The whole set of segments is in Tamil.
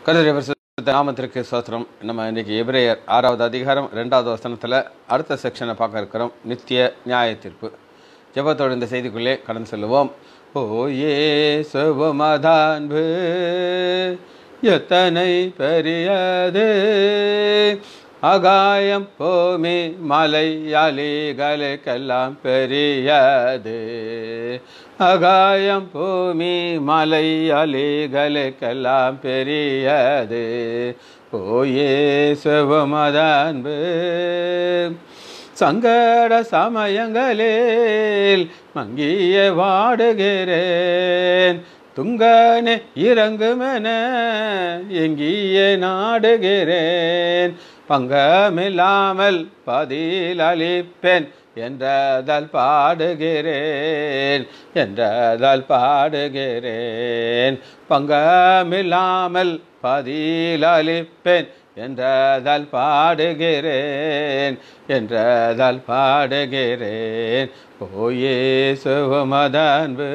கருதுரை பரிசுத்த நாமத்திற்கு சோத்திரம் நம்ம இன்னைக்கு எபிரேயர் ஆறாவது அதிகாரம் ரெண்டாவது வசனத்தில் அடுத்த செக்ஷனை பார்க்க இருக்கிறோம் நித்திய நியாய தீர்ப்பு ஜெபத்தோடு இந்த செய்திக்குள்ளே கடந்து செல்லுவோம் ஓ ஏ சுபமதான்பு எத்தனை பெரியது அகாயம் பூமி மலை அலைகளுக்கெல்லாம் பெரியது அகாயம் பூமி மலை அலைகளுக்கெல்லாம் பெரியது ஓயே சிவமதன்பு சங்கட சமயங்களில் மங்கிய வாடுகிறேன் துங்கனே இறங்குமென எங்கியே நாடுகிறேன் பங்கமில்லாமல் பதில் அளிப்பேன் என்றதால் பாடுகிறேன் என்றதால் பாடுகிறேன் பங்கமில்லாமல் பதில் அளிப்பேன் என்றதால் பாடுகிறேன் என்றதால் பாடுகிறேன் ஓயே சுகமதன்பு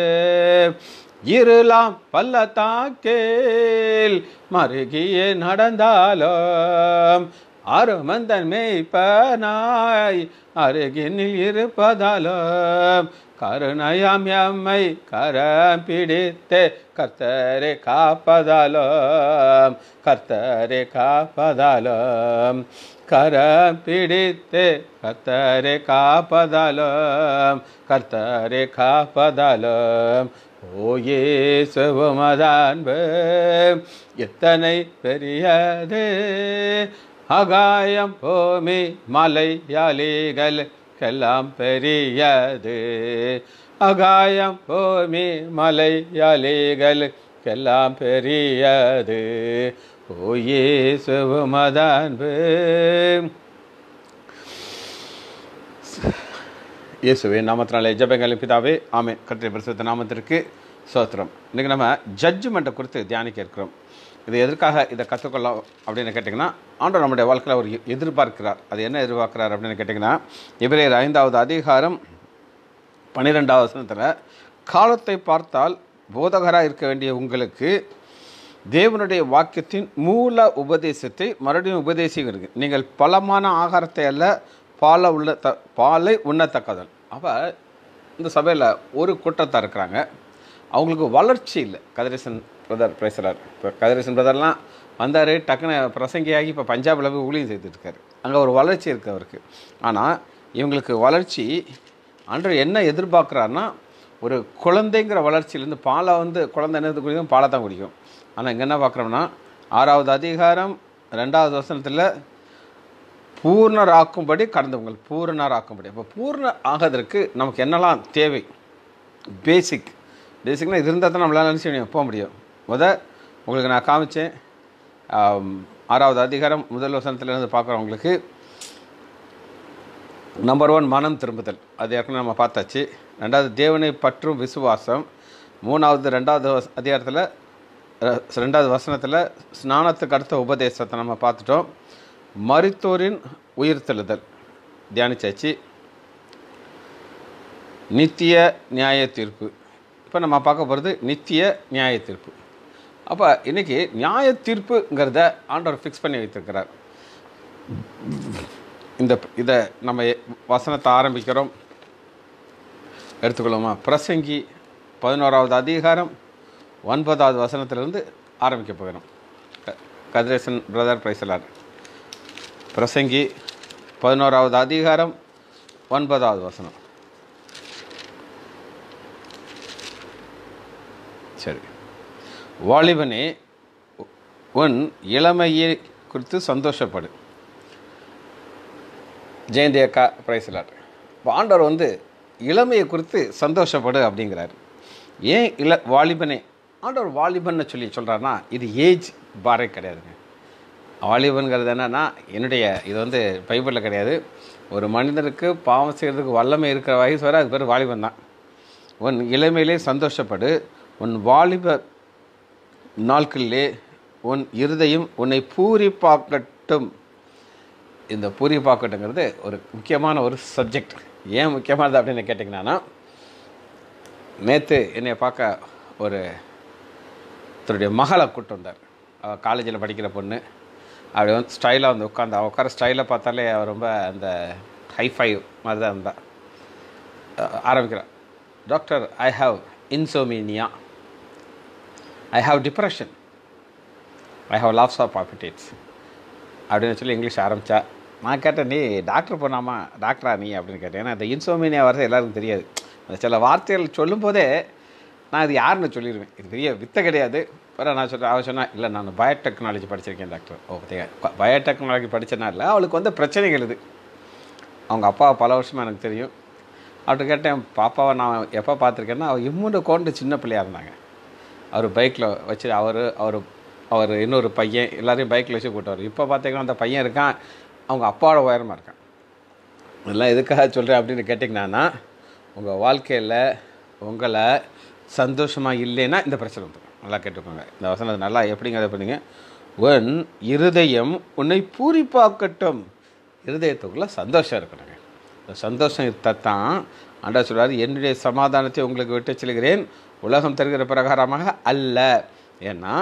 இருளாம் பள்ளத்தாக்கேல் மருகிய நடந்தாலும் அருமந்தன் மேய்ப்பனாய் அருகினில் இருப்பதாலும் கருணையாம் எம்மை கரம் பிடித்து கர்த்தரை காப்பதாலும் கர்த்தரை காப்பதாலும் கரம் பிடித்து கர்த்தரை காப்பதாலும் கர்த்தரை காப்பதாலும் ஓயே சிவமதான்பு எத்தனை பெரியது அகாயம் பூமி மலை யாலிகளுக்கெல்லாம் பெரியது அகாயம் பூமி மலை யாலிகளுக்கெல்லாம் பெரியது ஓயே சிவமதான்பு இயேசுவே நாமத்தினாலே ஜபங்களின் பிதாவே ஆமே கற்றை பரிசுத்த நாமத்திற்கு சோத்திரம் இன்றைக்கி நம்ம ஜட்ஜ்மெண்ட்டை குறித்து தியானிக்க இருக்கிறோம் இது எதற்காக இதை கற்றுக்கொள்ளலாம் அப்படின்னு கேட்டிங்கன்னா ஆண்டவர் நம்முடைய வாழ்க்கையில் அவர் எதிர்பார்க்கிறார் அது என்ன எதிர்பார்க்கிறார் அப்படின்னு கேட்டிங்கன்னா இவரையர் ஐந்தாவது அதிகாரம் பன்னிரெண்டாவது வசனத்தில் காலத்தை பார்த்தால் போதகராக இருக்க வேண்டிய உங்களுக்கு தேவனுடைய வாக்கியத்தின் மூல உபதேசத்தை மறுபடியும் உபதேசிக்கிறது நீங்கள் பலமான ஆகாரத்தை அல்ல பாலை உள்ள த பாலை உண்ணத்தக்கதல் அப்போ இந்த சபையில் ஒரு கூட்டத்தான் இருக்கிறாங்க அவங்களுக்கு வளர்ச்சி இல்லை கதிரேசன் பிரதர் பேசுகிறார் இப்போ கதிரேசன் பிரதர்லாம் வந்தார் டக்குன்னு பிரசங்கியாகி இப்போ பஞ்சாபில் போய் ஊழியம் செய்துட்டு இருக்காரு அங்கே ஒரு வளர்ச்சி இருக்குது அவருக்கு ஆனால் இவங்களுக்கு வளர்ச்சி அன்று என்ன எதிர்பார்க்குறாருன்னா ஒரு குழந்தைங்கிற வளர்ச்சியிலேருந்து பாலை வந்து குழந்தை என்ன குடிக்கும் பாலை தான் குடிக்கும் ஆனால் இங்கே என்ன பார்க்குறோம்னா ஆறாவது அதிகாரம் ரெண்டாவது வசனத்தில் பூர்ணராக்கும்படி கடந்தவங்கள் பூரணராக்கும்படி அப்போ பூர்ண ஆகிறதுக்கு நமக்கு என்னெல்லாம் தேவை பேசிக் பேசிக்னால் இது இருந்தால் தான் நம்மளால் நினச்சி முடியும் போக முடியும் முத உங்களுக்கு நான் காமிச்சேன் ஆறாவது அதிகாரம் முதல் வசனத்துலேருந்து பார்க்குறவங்களுக்கு நம்பர் ஒன் மனம் திரும்புதல் அது ஏற்கனவே நம்ம பார்த்தாச்சு ரெண்டாவது தேவனை பற்றும் விசுவாசம் மூணாவது ரெண்டாவது வஸ் அதிகாரத்தில் ரெண்டாவது வசனத்தில் ஸ்நானத்துக்கு அடுத்த உபதேசத்தை நம்ம பார்த்துட்டோம் மருத்தோரின் உயிர்த்தெழுதல் தியானிச்சாச்சு நித்திய நியாய தீர்ப்பு இப்போ நம்ம பார்க்க போகிறது நித்திய நியாய தீர்ப்பு அப்போ இன்றைக்கி நியாய தீர்ப்புங்கிறத ஆண்டவர் ஃபிக்ஸ் பண்ணி வைத்திருக்கிறார் இந்த இதை நம்ம வசனத்தை ஆரம்பிக்கிறோம் எடுத்துக்கொள்ளுமா பிரசங்கி பதினோராவது அதிகாரம் ஒன்பதாவது வசனத்திலிருந்து ஆரம்பிக்க போகிறோம் க கதிரேசன் பிரதர் பிரைசலார் பிரசங்கி பதினோராவது அதிகாரம் ஒன்பதாவது வசனம் சரி வாலிபனே உன் இளமையை குறித்து சந்தோஷப்படு ஜெயந்தி அக்கா பிரைசலார் இப்போ ஆண்டவர் வந்து இளமையை குறித்து சந்தோஷப்படு அப்படிங்கிறார் ஏன் இள வாலிபனே ஆண்டவர் வாலிபன்னு சொல்லி சொல்கிறாருன்னா இது ஏஜ் பாரே கிடையாதுங்க வாலிபன்கிறது என்னன்னா என்னுடைய இது வந்து பைபிளில் கிடையாது ஒரு மனிதனுக்கு பாவம் செய்கிறதுக்கு வல்லமை இருக்கிற வயசு வரை அது பேர் வாலிபன் தான் உன் இளமையிலே சந்தோஷப்படு உன் வாலிப நாட்களிலே உன் இருதையும் உன்னை பூரிப்பாக்கட்டும் இந்த பூரிப்பாக்கட்டுங்கிறது ஒரு முக்கியமான ஒரு சப்ஜெக்ட் ஏன் முக்கியமானது அப்படின்னு கேட்டிங்கன்னா நேற்று என்னை பார்க்க ஒரு தன்னுடைய மகளை கூட்டு வந்தார் காலேஜில் படிக்கிற பொண்ணு அப்படி வந்து ஸ்டைலாக வந்து உட்காந்து அவள் உட்கார ஸ்டைலை பார்த்தாலே அவள் ரொம்ப அந்த ஹைஃபை மாதிரி தான் இருந்தா அஹ் ஆரம்பிக்கிறான் doctor I have insomnia I have depression I have loss of appetites அப்படின்னு சொல்லி இங்கிலீஷ் ஆரம்பித்தா நான் கேட்டேன் நீ டாக்டர் போனாமா டாக்டரா நீ அப்படின்னு கேட்டேன் ஏன்னா இந்த இன்சோமீனியா வரது எல்லாருக்கும் தெரியாது அந்த சில வார்த்தைகள் சொல்லும்போதே நான் இது யாருன்னு சொல்லிடுவேன் இது பெரிய வித்தை கிடையாது பிறகு நான் சொல்கிறேன் அவள் சொன்னா இல்லை நான் பயோடெக்னாலஜி படிச்சிருக்கேன் டாக்டர் ஓ பார்த்தியா பயோடெக்னாலஜி படித்தனால அவளுக்கு வந்து பிரச்சனைகள் இது அவங்க அப்பா பல வருஷமாக எனக்கு தெரியும் அவர்கிட்ட கேட்டேன் பாப்பாவை நான் எப்போ பார்த்துருக்கேன்னா அவள் இம்முண்டு கொண்டு சின்ன பிள்ளையாக இருந்தாங்க அவர் பைக்கில் வச்சு அவர் அவர் அவர் இன்னொரு பையன் எல்லாரையும் பைக்கில் வச்சு கூட்டுவார் இப்போ பார்த்தீங்கன்னா அந்த பையன் இருக்கான் அவங்க அப்பாவோட உயரமாக இருக்கான் இதெல்லாம் எதுக்காக சொல்கிறேன் அப்படின்னு கேட்டிங்கன்னா உங்கள் வாழ்க்கையில் உங்களை சந்தோஷமாக இல்லைன்னா இந்த பிரச்சனை வந்துடும் நல்லா கேட்டுக்கோங்க இந்த வசனத்தை நல்லா எப்படிங்கிறத பண்ணுங்க உன் இருதயம் உன்னை பூரிப்பாக்கட்டும் இருதயத்துக்குள்ளே சந்தோஷம் இருக்கணுங்க இந்த சந்தோஷம் இருந்தால் ஆண்டா சொல்றாரு என்னுடைய சமாதானத்தை உங்களுக்கு விட்டு செல்கிறேன் உலகம் தருகிற பிரகாரமாக அல்ல ஏன்னா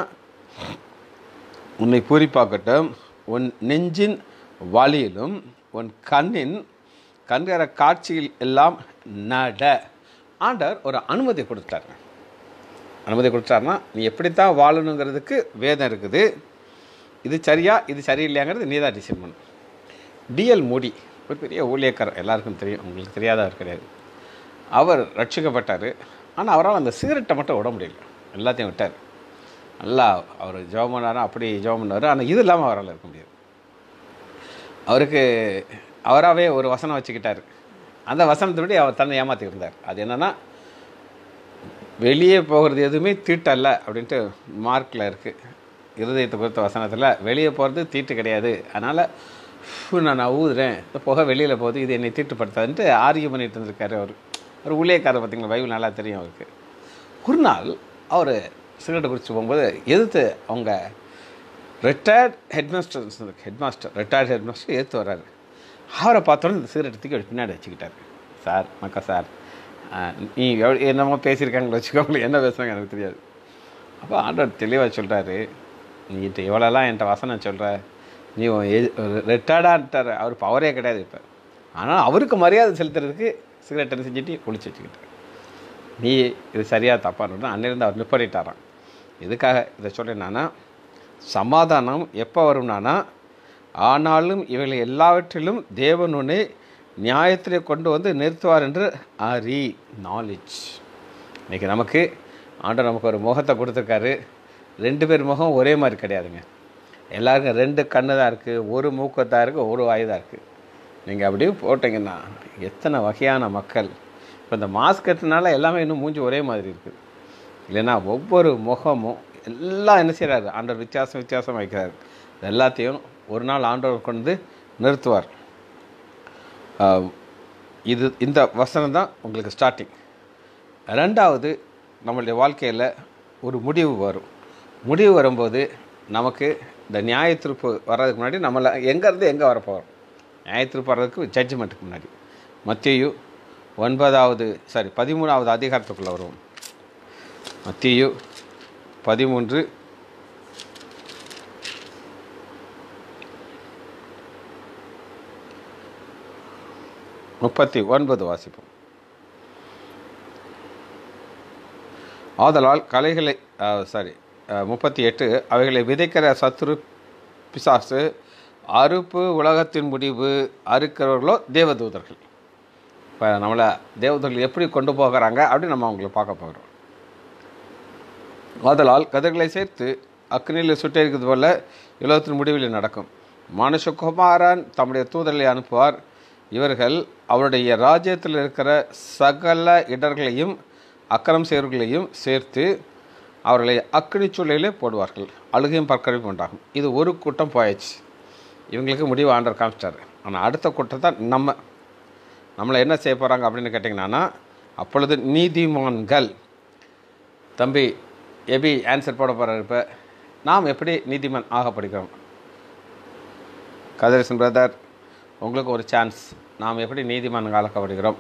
உன்னை பூரிப்பாக்கட்டும் உன் நெஞ்சின் வழியிலும் உன் கண்ணின் கண்கர காட்சியில் எல்லாம் நட ஆண்டவர் ஒரு அனுமதி கொடுத்தாரு அனுமதி கொடுத்தாருன்னா நீ எப்படித்தான் வாழணுங்கிறதுக்கு வேதம் இருக்குது இது சரியா இது சரியில்லையாங்கிறது நீ தான் டிசைன் பண்ணு டிஎல் மோடி ஒரு பெரிய ஊழியக்காரர் எல்லாருக்கும் தெரியும் உங்களுக்கு தெரியாதவர் கிடையாது அவர் ரட்சிக்கப்பட்டார் ஆனால் அவரால் அந்த சிகரெட்டை மட்டும் விட முடியல எல்லாத்தையும் விட்டார் நல்லா அவர் ஜெபம் பண்ணாரா அப்படி ஜெபம் பண்ணார் ஆனால் இது இல்லாமல் அவரால் இருக்க முடியாது அவருக்கு அவராகவே ஒரு வசனம் வச்சுக்கிட்டார் அந்த வசனத்தின்படி அவர் தன்னை ஏமாற்றி இருந்தார் அது என்னென்னா வெளியே போகிறது எதுவுமே தீட்டல்ல அப்படின்ட்டு மார்க்கில் இருக்குது இருதயத்தை குறித்த வசனத்தில் வெளியே போகிறது தீட்டு கிடையாது அதனால் நான் ஊதுறேன் இந்த புகை வெளியில் போகுது இது என்னை தீட்டுப்படுத்தாதுன்ட்டு ஆர்கியூ பண்ணிட்டு இருந்திருக்காரு அவர் ஒரு ஊழியக்காரர் பார்த்தீங்களா பைபிள் நல்லா தெரியும் அவருக்கு ஒரு நாள் அவர் சிகரெட்டை குடிச்சு போகும்போது எதிர்த்து அவங்க retired headmaster headmaster retired headmaster எதிர்த்து வர்றாரு அவரை பார்த்தோன்னே இந்த சிகரெட் தூக்கி அவர் பின்னாடி வச்சுக்கிட்டார் சார் மக்கா சார் ஆஹ், நீ எவ்வளோ என்னமோ பேசியிருக்காங்களோ வச்சுக்கோங்களேன் என்ன பேசுனாங்க எனக்கு தெரியாது அப்போ ஆண்டவர் தெளிவாக சொல்கிறாரு நீட்டு இவ்வளோலாம் என்கிட்ட வசனம் சொல்கிற நீ ரிட்டையர்டான்ட்டார் அவர் பவரே கிடையாது இப்போ ஆனால் அவருக்கு மரியாதை செலுத்துறதுக்கு சிகரெட் என்ன செஞ்சுட்டு குளிச்சு வச்சுக்கிட்டார் நீ இது சரியாக தப்பான்னு அன்னிலிருந்து அவர் நிப்பாட்டிட்டாராம் எதுக்காக இதை சொல்கிறேன்னா சமாதானம் எப்போ வரும்னானா ஆனாலும் இவைகளை எல்லாவற்றிலும் தேவன் உன்னை நியாயத்திலே கொண்டு வந்து நிறுத்துவார் என்று அறி நாலேஜ் இன்றைக்கி நமக்கு ஆண்டவர் நமக்கு ஒரு முகத்தை கொடுத்துருக்காரு ரெண்டு பேர் முகம் ஒரே மாதிரி கிடையாதுங்க எல்லாருக்கும் ரெண்டு கண்ணு தான் இருக்குது ஒரு மூக்கத்தான் இருக்குது ஒரு வாய் தான் இருக்குது நீங்கள் அப்படியே போட்டிங்கன்னா எத்தனை வகையான மக்கள் இப்போ இந்த மாஸ்க் கட்டினால எல்லாமே இன்னும் மூஞ்சி ஒரே மாதிரி இருக்குது இல்லைன்னா ஒவ்வொரு முகமும் எல்லாம் என்ன செய்கிறாரு ஆண்டவர் வித்தியாசம் வித்தியாசம் வைக்கிறாரு இது எல்லாத்தையும் ஒரு நாள் ஆண்டவர் கொண்டு நிறுத்துவார் ஆஹ், இது இந்த வசனம் தான் உங்களுக்கு ஸ்டார்டிங் ரெண்டாவது நம்மளுடைய வாழ்க்கையில் ஒரு முடிவு வரும் முடிவு வரும்போது நமக்கு இந்த நியாய தீர்ப்பு வர்றதுக்கு முன்னாடி நம்மளை எங்கேருந்து எங்கே வரப்போகிறோம் நியாய தீர்ப்பு வர்றதுக்கு ஜட்ஜ்மெண்ட்டுக்கு முன்னாடி மத்தியு ஒன்பதாவது சாரி பதிமூணாவது அதிகாரத்துக்குள்ளே வருவோம் மத்தியு பதிமூன்று முப்பத்தி ஒன்பது வாசிப்போம் ஆதலால் கலைகளை சாரி முப்பத்தி எட்டு அவைகளை விதைக்கிற சத்துரு பிசாசு அறுப்பு உலகத்தின் முடிவு அறுக்கிறவர்களோ தேவதூதர்கள் இப்போ நம்மளை தேவதூதர்கள் எப்படி கொண்டு போகிறாங்க அப்படின்னு நம்ம அவங்களை பார்க்க போகிறோம் ஆதலால் கதிர்களை சேர்த்து அக்னியில் சுட்டெரிக்கிறது போல உலகத்தின் முடிவில் நடக்கும் மனுஷகுமாரன் தம்முடைய தூதர்களை அனுப்புவார் இவர்கள் அவருடைய ராஜ்யத்தில் இருக்கிற சகல இடர்களையும் அக்கிரம் செய்வர்களையும் சேர்த்து அவர்களை அக்கினி சூழலிலே போடுவார்கள் அழுகையும் பற்கரையும் உண்டாகும் இது ஒரு கூட்டம் போயாச்சு இவங்களுக்கு முடிவு ஆண்டர் காமிச்சிட்டார் ஆனால் அடுத்த கூட்டம் தான் நம்ம நம்மளை என்ன செய்ய போகிறாங்க அப்படின்னு கேட்டிங்கன்னா அப்பொழுது நீதிமான்கள் தம்பி எபி ஆன்சர் போட போகிறார் இப்போ நாம் எப்படி நீதிமான் ஆகப்படுகிறோம் கதிரேசன் பிரதர் உங்களுக்கு ஒரு சான்ஸ் நாம் எப்படி நீதிமான் ஆக்கப்படுகிறோம்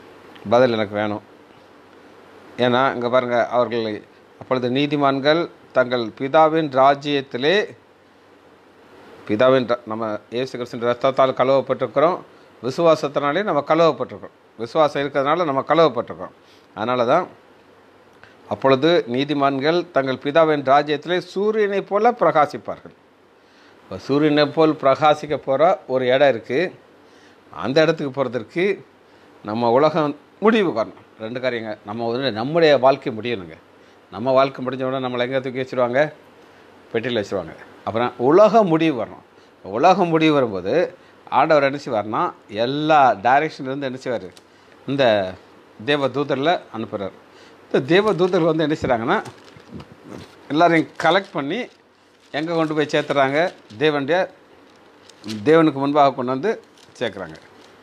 பதில் எனக்கு வேணும் ஏன்னா இங்கே பாருங்கள் அவர்கள் அப்பொழுது நீதிமான்கள் தங்கள் பிதாவின் ராஜ்யத்திலே பிதாவின் ர- நம்ம இயேசு கிறிஸ்துவின் ரத்தத்தால் கழுவப்பட்டிருக்கிறோம் விசுவாசத்தினாலே நம்ம கழுவப்பட்டிருக்கிறோம் விசுவாசம் இருக்கிறதுனால நம்ம கழுவப்பட்டிருக்கிறோம் அதனால தான் அப்பொழுது நீதிமான்கள் தங்கள் பிதாவின் ராஜ்யத்திலே சூரியனைப் போல பிரகாசிப்பார்கள் இப்போ சூரியனை போல் பிரகாசிக்க போகிற ஒரு இடம் இருக்குது அந்த இடத்துக்கு போகிறதுக்கு நம்ம உலகம் முடிவு வரணும் ரெண்டு காரியங்க நம்ம வந்து நம்முடைய வாழ்க்கை முடியணுங்க நம்ம வாழ்க்கை முடிஞ்ச உடனே நம்மளை எங்கே தூக்கி வச்சுருவாங்க பெட்டியில் வச்சுருவாங்க அப்புறம் உலகம் முடிவு வரணும் உலகம் முடிவு வரும்போது ஆண்டவர் என்ன செய்வார்னா எல்லா டைரெக்ஷன்லேருந்து என்ன செய்வார் இந்த தேவ தூதரில் அனுப்புகிறார் இந்த தேவ தூதர்கள் வந்து என்ன செய்கிறாங்கன்னா எல்லாரையும் கலெக்ட் பண்ணி எங்கே கொண்டு போய் சேர்த்துறாங்க தேவனுடைய தேவனுக்கு முன்பாக கொண்டு வந்து சேர்க்குறாங்க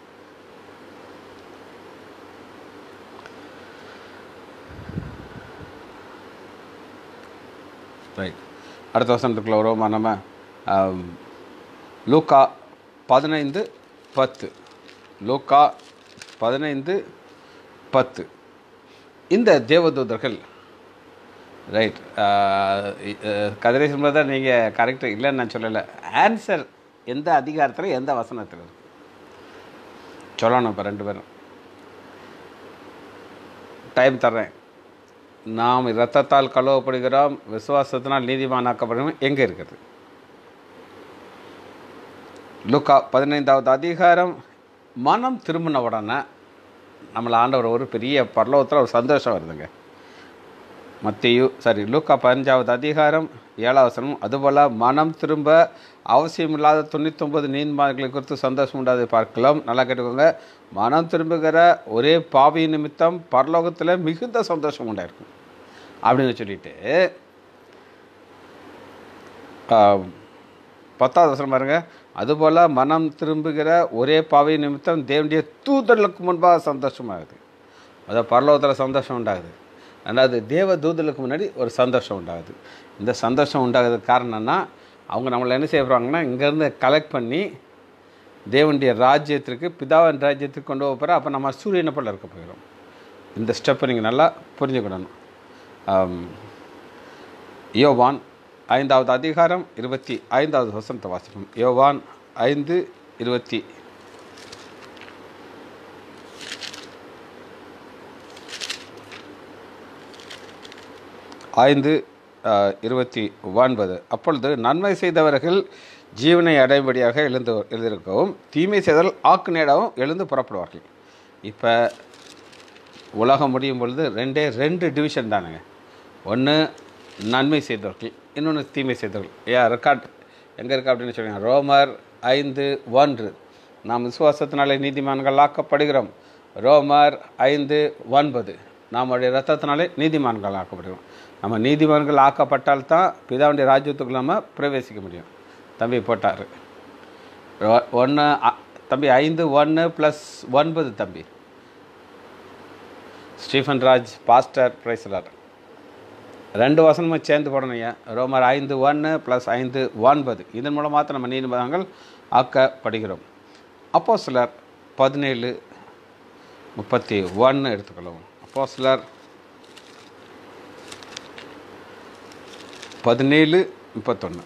ரைட் அடுத்த வசனத்துக்குள்ள வருவோமா நம்ம ஆம், லூக்கா பதினைந்து பத்து லூக்கா பதினைந்து பத்து இந்த தேவதூதர்கள் ரைட் கதிரேசன் தான் நீங்கள் கரெக்டாக இல்லைன்னு நான் சொல்லலை ஆன்சர் எந்த அதிகாரத்தில் எந்த வசனத்தில் இருக்கு சொல்லணும் இப்போ ரெண்டு பேரும் டைம் தர்றேன் நாம் இரத்தத்தால் கழுவப்படுகிறோம் விசுவாசத்தினால் நீதிமானாக்கப்படுகிறோம் எங்கே இருக்குது லுக்கா பதினைந்தாவது அதிகாரம் மனம் திரும்பின உடனே நம்மளை ஆண்டவர் ஒரு பெரிய பரலோகத்தில் ஒரு சந்தோஷம் வருதுங்க மத்தியு சாரி லூக்கா பதினஞ்சாவது அதிகாரம் ஏழாவது வசனம் அதுபோல் மனம் திரும்ப அவசியமில்லாத தொண்ணூத்தொம்பது நீதிமான்களை குறித்து சந்தோஷம் உண்டாதை பார்க்கலாம் நல்லா கேட்டுக்கோங்க மனம் திரும்புகிற ஒரே பாவி நிமித்தம் பரலோகத்தில் மிகுந்த சந்தோஷம் உண்டாயிருக்கும் அப்படின்னு சொல்லிட்டு ஆம், பத்தாவது வசனம் பாருங்க அதுபோல் மனம் திரும்புகிற ஒரே பாவை நிமித்தம் தேவனுடைய தூதர்களுக்கு முன்பாக சந்தோஷமாகுது அதான் பரலோகத்தில் சந்தோஷம் உண்டாகுது ரெண்டாவது தேவ தூதர்களுக்கு முன்னாடி ஒரு சந்தோஷம் உண்டாகுது இந்த சந்தோஷம் உண்டாகுறதுக்கு காரணம்னா அவங்க நம்மளை என்ன செய்ய போகிறாங்கன்னா இங்கேருந்து கலெக்ட் பண்ணி தேவனுடைய ராஜ்யத்திற்கு பிதாவின் ராஜ்யத்துக்கு கொண்டு போக போகிறோம் அப்போ நம்ம சூரியனை போல இருக்க போகிறோம் இந்த ஸ்டெப்பை நீங்கள் நல்லா புரிஞ்சுக்கிடணும் ஆம், யோவான் ஐந்தாவது அதிகாரம் இருபத்தி ஐந்தாவது வசனத்தை வாசிப்போம் யோவான் ஐந்து இருபத்தி ஐந்து அஹ், இருபத்தி ஒன்பது அப்பொழுது நன்மை செய்தவர்கள் ஜீவனை அடையும்படியாக எழுந்து எழுந்திருக்கவும் தீமை செய்தல் ஆக்கு நேடவும் எழுந்து புறப்படுவார்கள் இப்போ உலகம் முடியும் பொழுது ரெண்டே ரெண்டு டிவிஷன் தானுங்க ஒன்று நன்மை செய்தவர்கள் இன்னொன்று தீமை செய்தவர்கள் ஏன் ரெக்கார்ட் எங்கே இருக்கா அப்படின்னு சொல்லுங்க ரோமர் ஐந்து ஒன்று நாம் விசுவாசத்தினாலே நீதிமான்கள் ஆக்கப்படுகிறோம் ரோமர் ஐந்து ஒன்பது நம்முடைய ரத்தத்தினாலே நீதிமான்கள் ஆக்கப்படுகிறோம் நம்ம நீதிமான்கள் ஆக்கப்பட்டால் தான் பிதாவுடைய ராஜ்யத்துக்குள்ள நம்ம பிரவேசிக்க முடியும் தம்பி போட்டார் ஒன்று தம்பி ஐந்து ஒன்று ப்ளஸ் ஒன்பது தம்பி ஸ்டீஃபன் ராஜ் பாஸ்டர் பிரைஸ்லார் ரெண்டு வசனமும் சேர்ந்து போடணும் ஐயா ரோமர் ஐந்து ஒன்று ப்ளஸ் ஐந்து ஒன்பது இதன் மூலமாக தான் நம்ம நீதிமன்றங்கள் ஆக்கப்படுகிறோம் அப்போ சிலர் பதினேழு முப்பத்தி ஒன்று எடுத்துக்கொள்ளும் அப்போ சிலர் பதினேழு முப்பத்தொன்று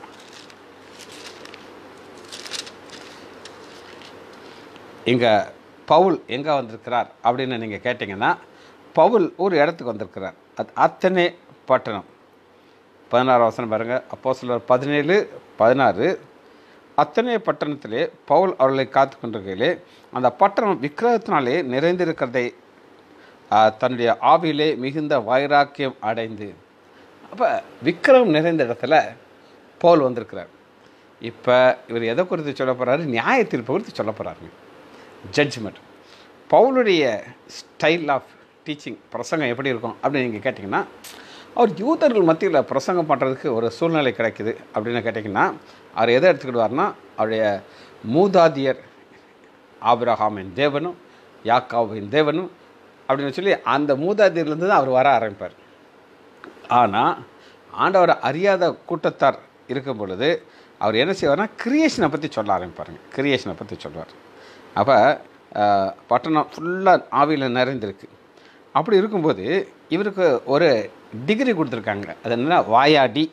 இங்கே பவுல் எங்கே வந்திருக்கிறார் அப்படின்னு நீங்கள் கேட்டிங்கன்னா பவுல் ஒரு இடத்துக்கு வந்திருக்கிறார் அது அத்தனை பட்டணம் பதினாறு வசனம் பாருங்கள் அப்போ சிலர் பதினேழு பதினாறு அத்தனை பட்டணத்திலே பவுல் அவர்களை காத்து கொண்டிருக்கையிலே அந்த பட்டணம் விக்கிரகத்தினாலே நிறைந்திருக்கிறதை ஆ, தன்னுடைய ஆவியிலே மிகுந்த வைராக்கியம் அடைந்து அப்போ விக்கிரகம் நிறைந்த இடத்துல பவுல் வந்திருக்கிறார் இப்போ இவர் எதை குறித்து சொல்ல போகிறாரு நியாய தீர்ப்பை குறித்து சொல்ல போகிறாருங்க ஜட்ஜ்மெண்ட் பவுலுடைய ஸ்டைல் ஆஃப் டீச்சிங் பிரசங்கம் எப்படி இருக்கும் அப்படின்னு நீங்கள் கேட்டிங்கன்னா அவர் யூதர்கள் மத்தியில் பிரசங்கம் பண்ணுறதுக்கு ஒரு சூழ்நிலை கிடைக்குது அப்படின்னு கேட்டிங்கன்னா அவர் எதை எடுத்துக்கிடுவார்னா அவருடைய மூதாதியர் ஆபிரகாமின் தேவனும் யாக்காவின் தேவனும் அப்படின்னு சொல்லி அந்த மூதாதியர்லேருந்து தான் அவர் வர ஆரம்பிப்பார் ஆனால் ஆண்டவர் அறியாத கூட்டத்தார் இருக்கும் பொழுது அவர் என்ன செய்வார்னா கிரியேஷனை பற்றி சொல்ல ஆரம்பிப்பாருங்க கிரியேஷனை பற்றி சொல்லுவார் அப்போ பட்டணம் ஃபுல்லாக ஆவியில் நிறைந்திருக்கு அப்படி இருக்கும்போது இவருக்கு ஒரு டிகிரி கொடுத்துருக்காங்க அது என்னன்னா வாயாடி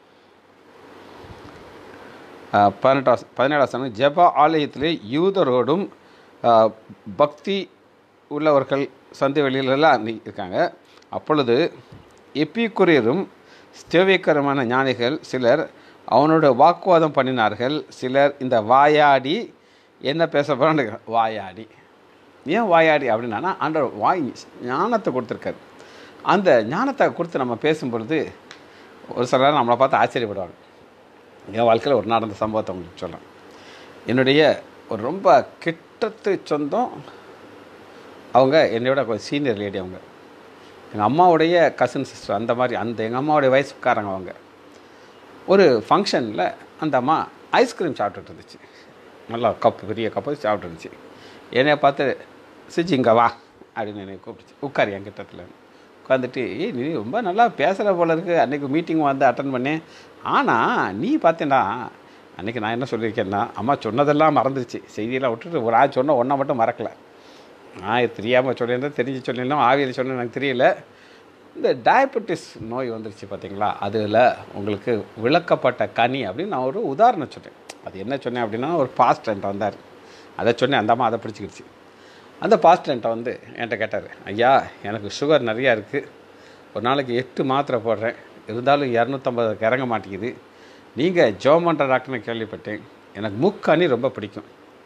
ஆஹ் பதினெட்டாம் பதினேழாம் சனம் ஜெப ஆலயத்திலே யூதரோடும் ஆஹ் பக்தி உள்ளவர்கள் சந்தை வெளியிலெல்லாம் அன்னைக்கு இருக்காங்க அப்பொழுது எப்பிக்குரியரும் ஸ்தேவியக்கரமான ஞானிகள் சிலர் அவனோட வாக்குவாதம் பண்ணினார்கள் சிலர் இந்த வாயாடி என்ன பேச போகிறான்னு வாயாடி ஏன் வாயாடி அப்படின்னா ஆண்டவர் வாய் ஞானத்தை கொடுத்துருக்காரு அந்த ஞானத்தை கொடுத்து நம்ம பேசும்பொழுது ஒரு சிலர் நம்மளை பார்த்து ஆச்சரியப்படுவாங்க என் வாழ்க்கையில் ஒரு நடந்த சம்பவத்தை உங்களுக்கு சொல்கிறேன் என்னுடைய ஒரு ரொம்ப கிட்டத்து சொந்தம் அவங்க என்னையோட கொஞ்சம் சீனியர் லேடி அவங்க எங்கள் அம்மாவுடைய கசின் சிஸ்டர் அந்த மாதிரி அந்த எங்கள் அம்மாவுடைய வயசுக்காரங்க அவங்க ஒரு ஃபங்க்ஷனில் அந்த அம்மா ஐஸ்கிரீம் சாப்பிட்டுட்டு இருந்துச்சு நல்லா கப்பு பெரிய கப்பு சாப்பிட்டு இருந்துச்சு என்னைய பார்த்து சிச்சி இங்கே வா அப்படின்னு என்னை கூப்பிட்டுச்சு உட்காரு என் கிட்டத்தில் உட்காந்துட்டு ஏய் நீ ரொம்ப நல்லா பேசுகிற போல இருக்கு அன்றைக்கி மீட்டிங் வந்து அட்டன் பண்ணேன் ஆனால் நீ பார்த்தேன்னா அன்றைக்கி நான் என்ன சொல்லியிருக்கேன்னா அம்மா சொன்னதெல்லாம் மறந்துருச்சு செய்தியெல்லாம் விட்டுட்டு ஒரு ஆள் சொன்ன ஒன்றை மட்டும் மறக்கலை நான் தெரியாமல் சொல்லியிருந்தேன் தெரிஞ்சு சொல்லியிருந்தோம் ஆவியில் சொன்ன எனக்கு தெரியல இந்த டயபெட்டிஸ் நோய் வந்துருச்சு பார்த்தீங்களா அதில் உங்களுக்கு விளக்கப்பட்ட கனி அப்படின்னு நான் ஒரு உதாரணம் சொன்னேன் அது என்ன சொன்னேன் அப்படின்னா ஒரு பாஸ்ட் என்கிட்ட வந்தார் அதை சொன்னேன் அந்த அம்மா அதை பிடிச்சிக்கிடுச்சு அந்த பாஸ்ட் என்கிட்ட வந்து என்கிட்ட கேட்டார் ஐயா எனக்கு சுகர் நிறையா இருக்குது ஒரு நாளைக்கு எட்டு மாத்திரை போடுறேன் இருந்தாலும் இரநூத்தம்பதுக்கு இறங்க மாட்டேங்குது நீங்கள் ஜோமன்ற டாக்டர்னு கேள்விப்பட்டேன் எனக்கு முக்கனி ரொம்ப பிடிக்கும்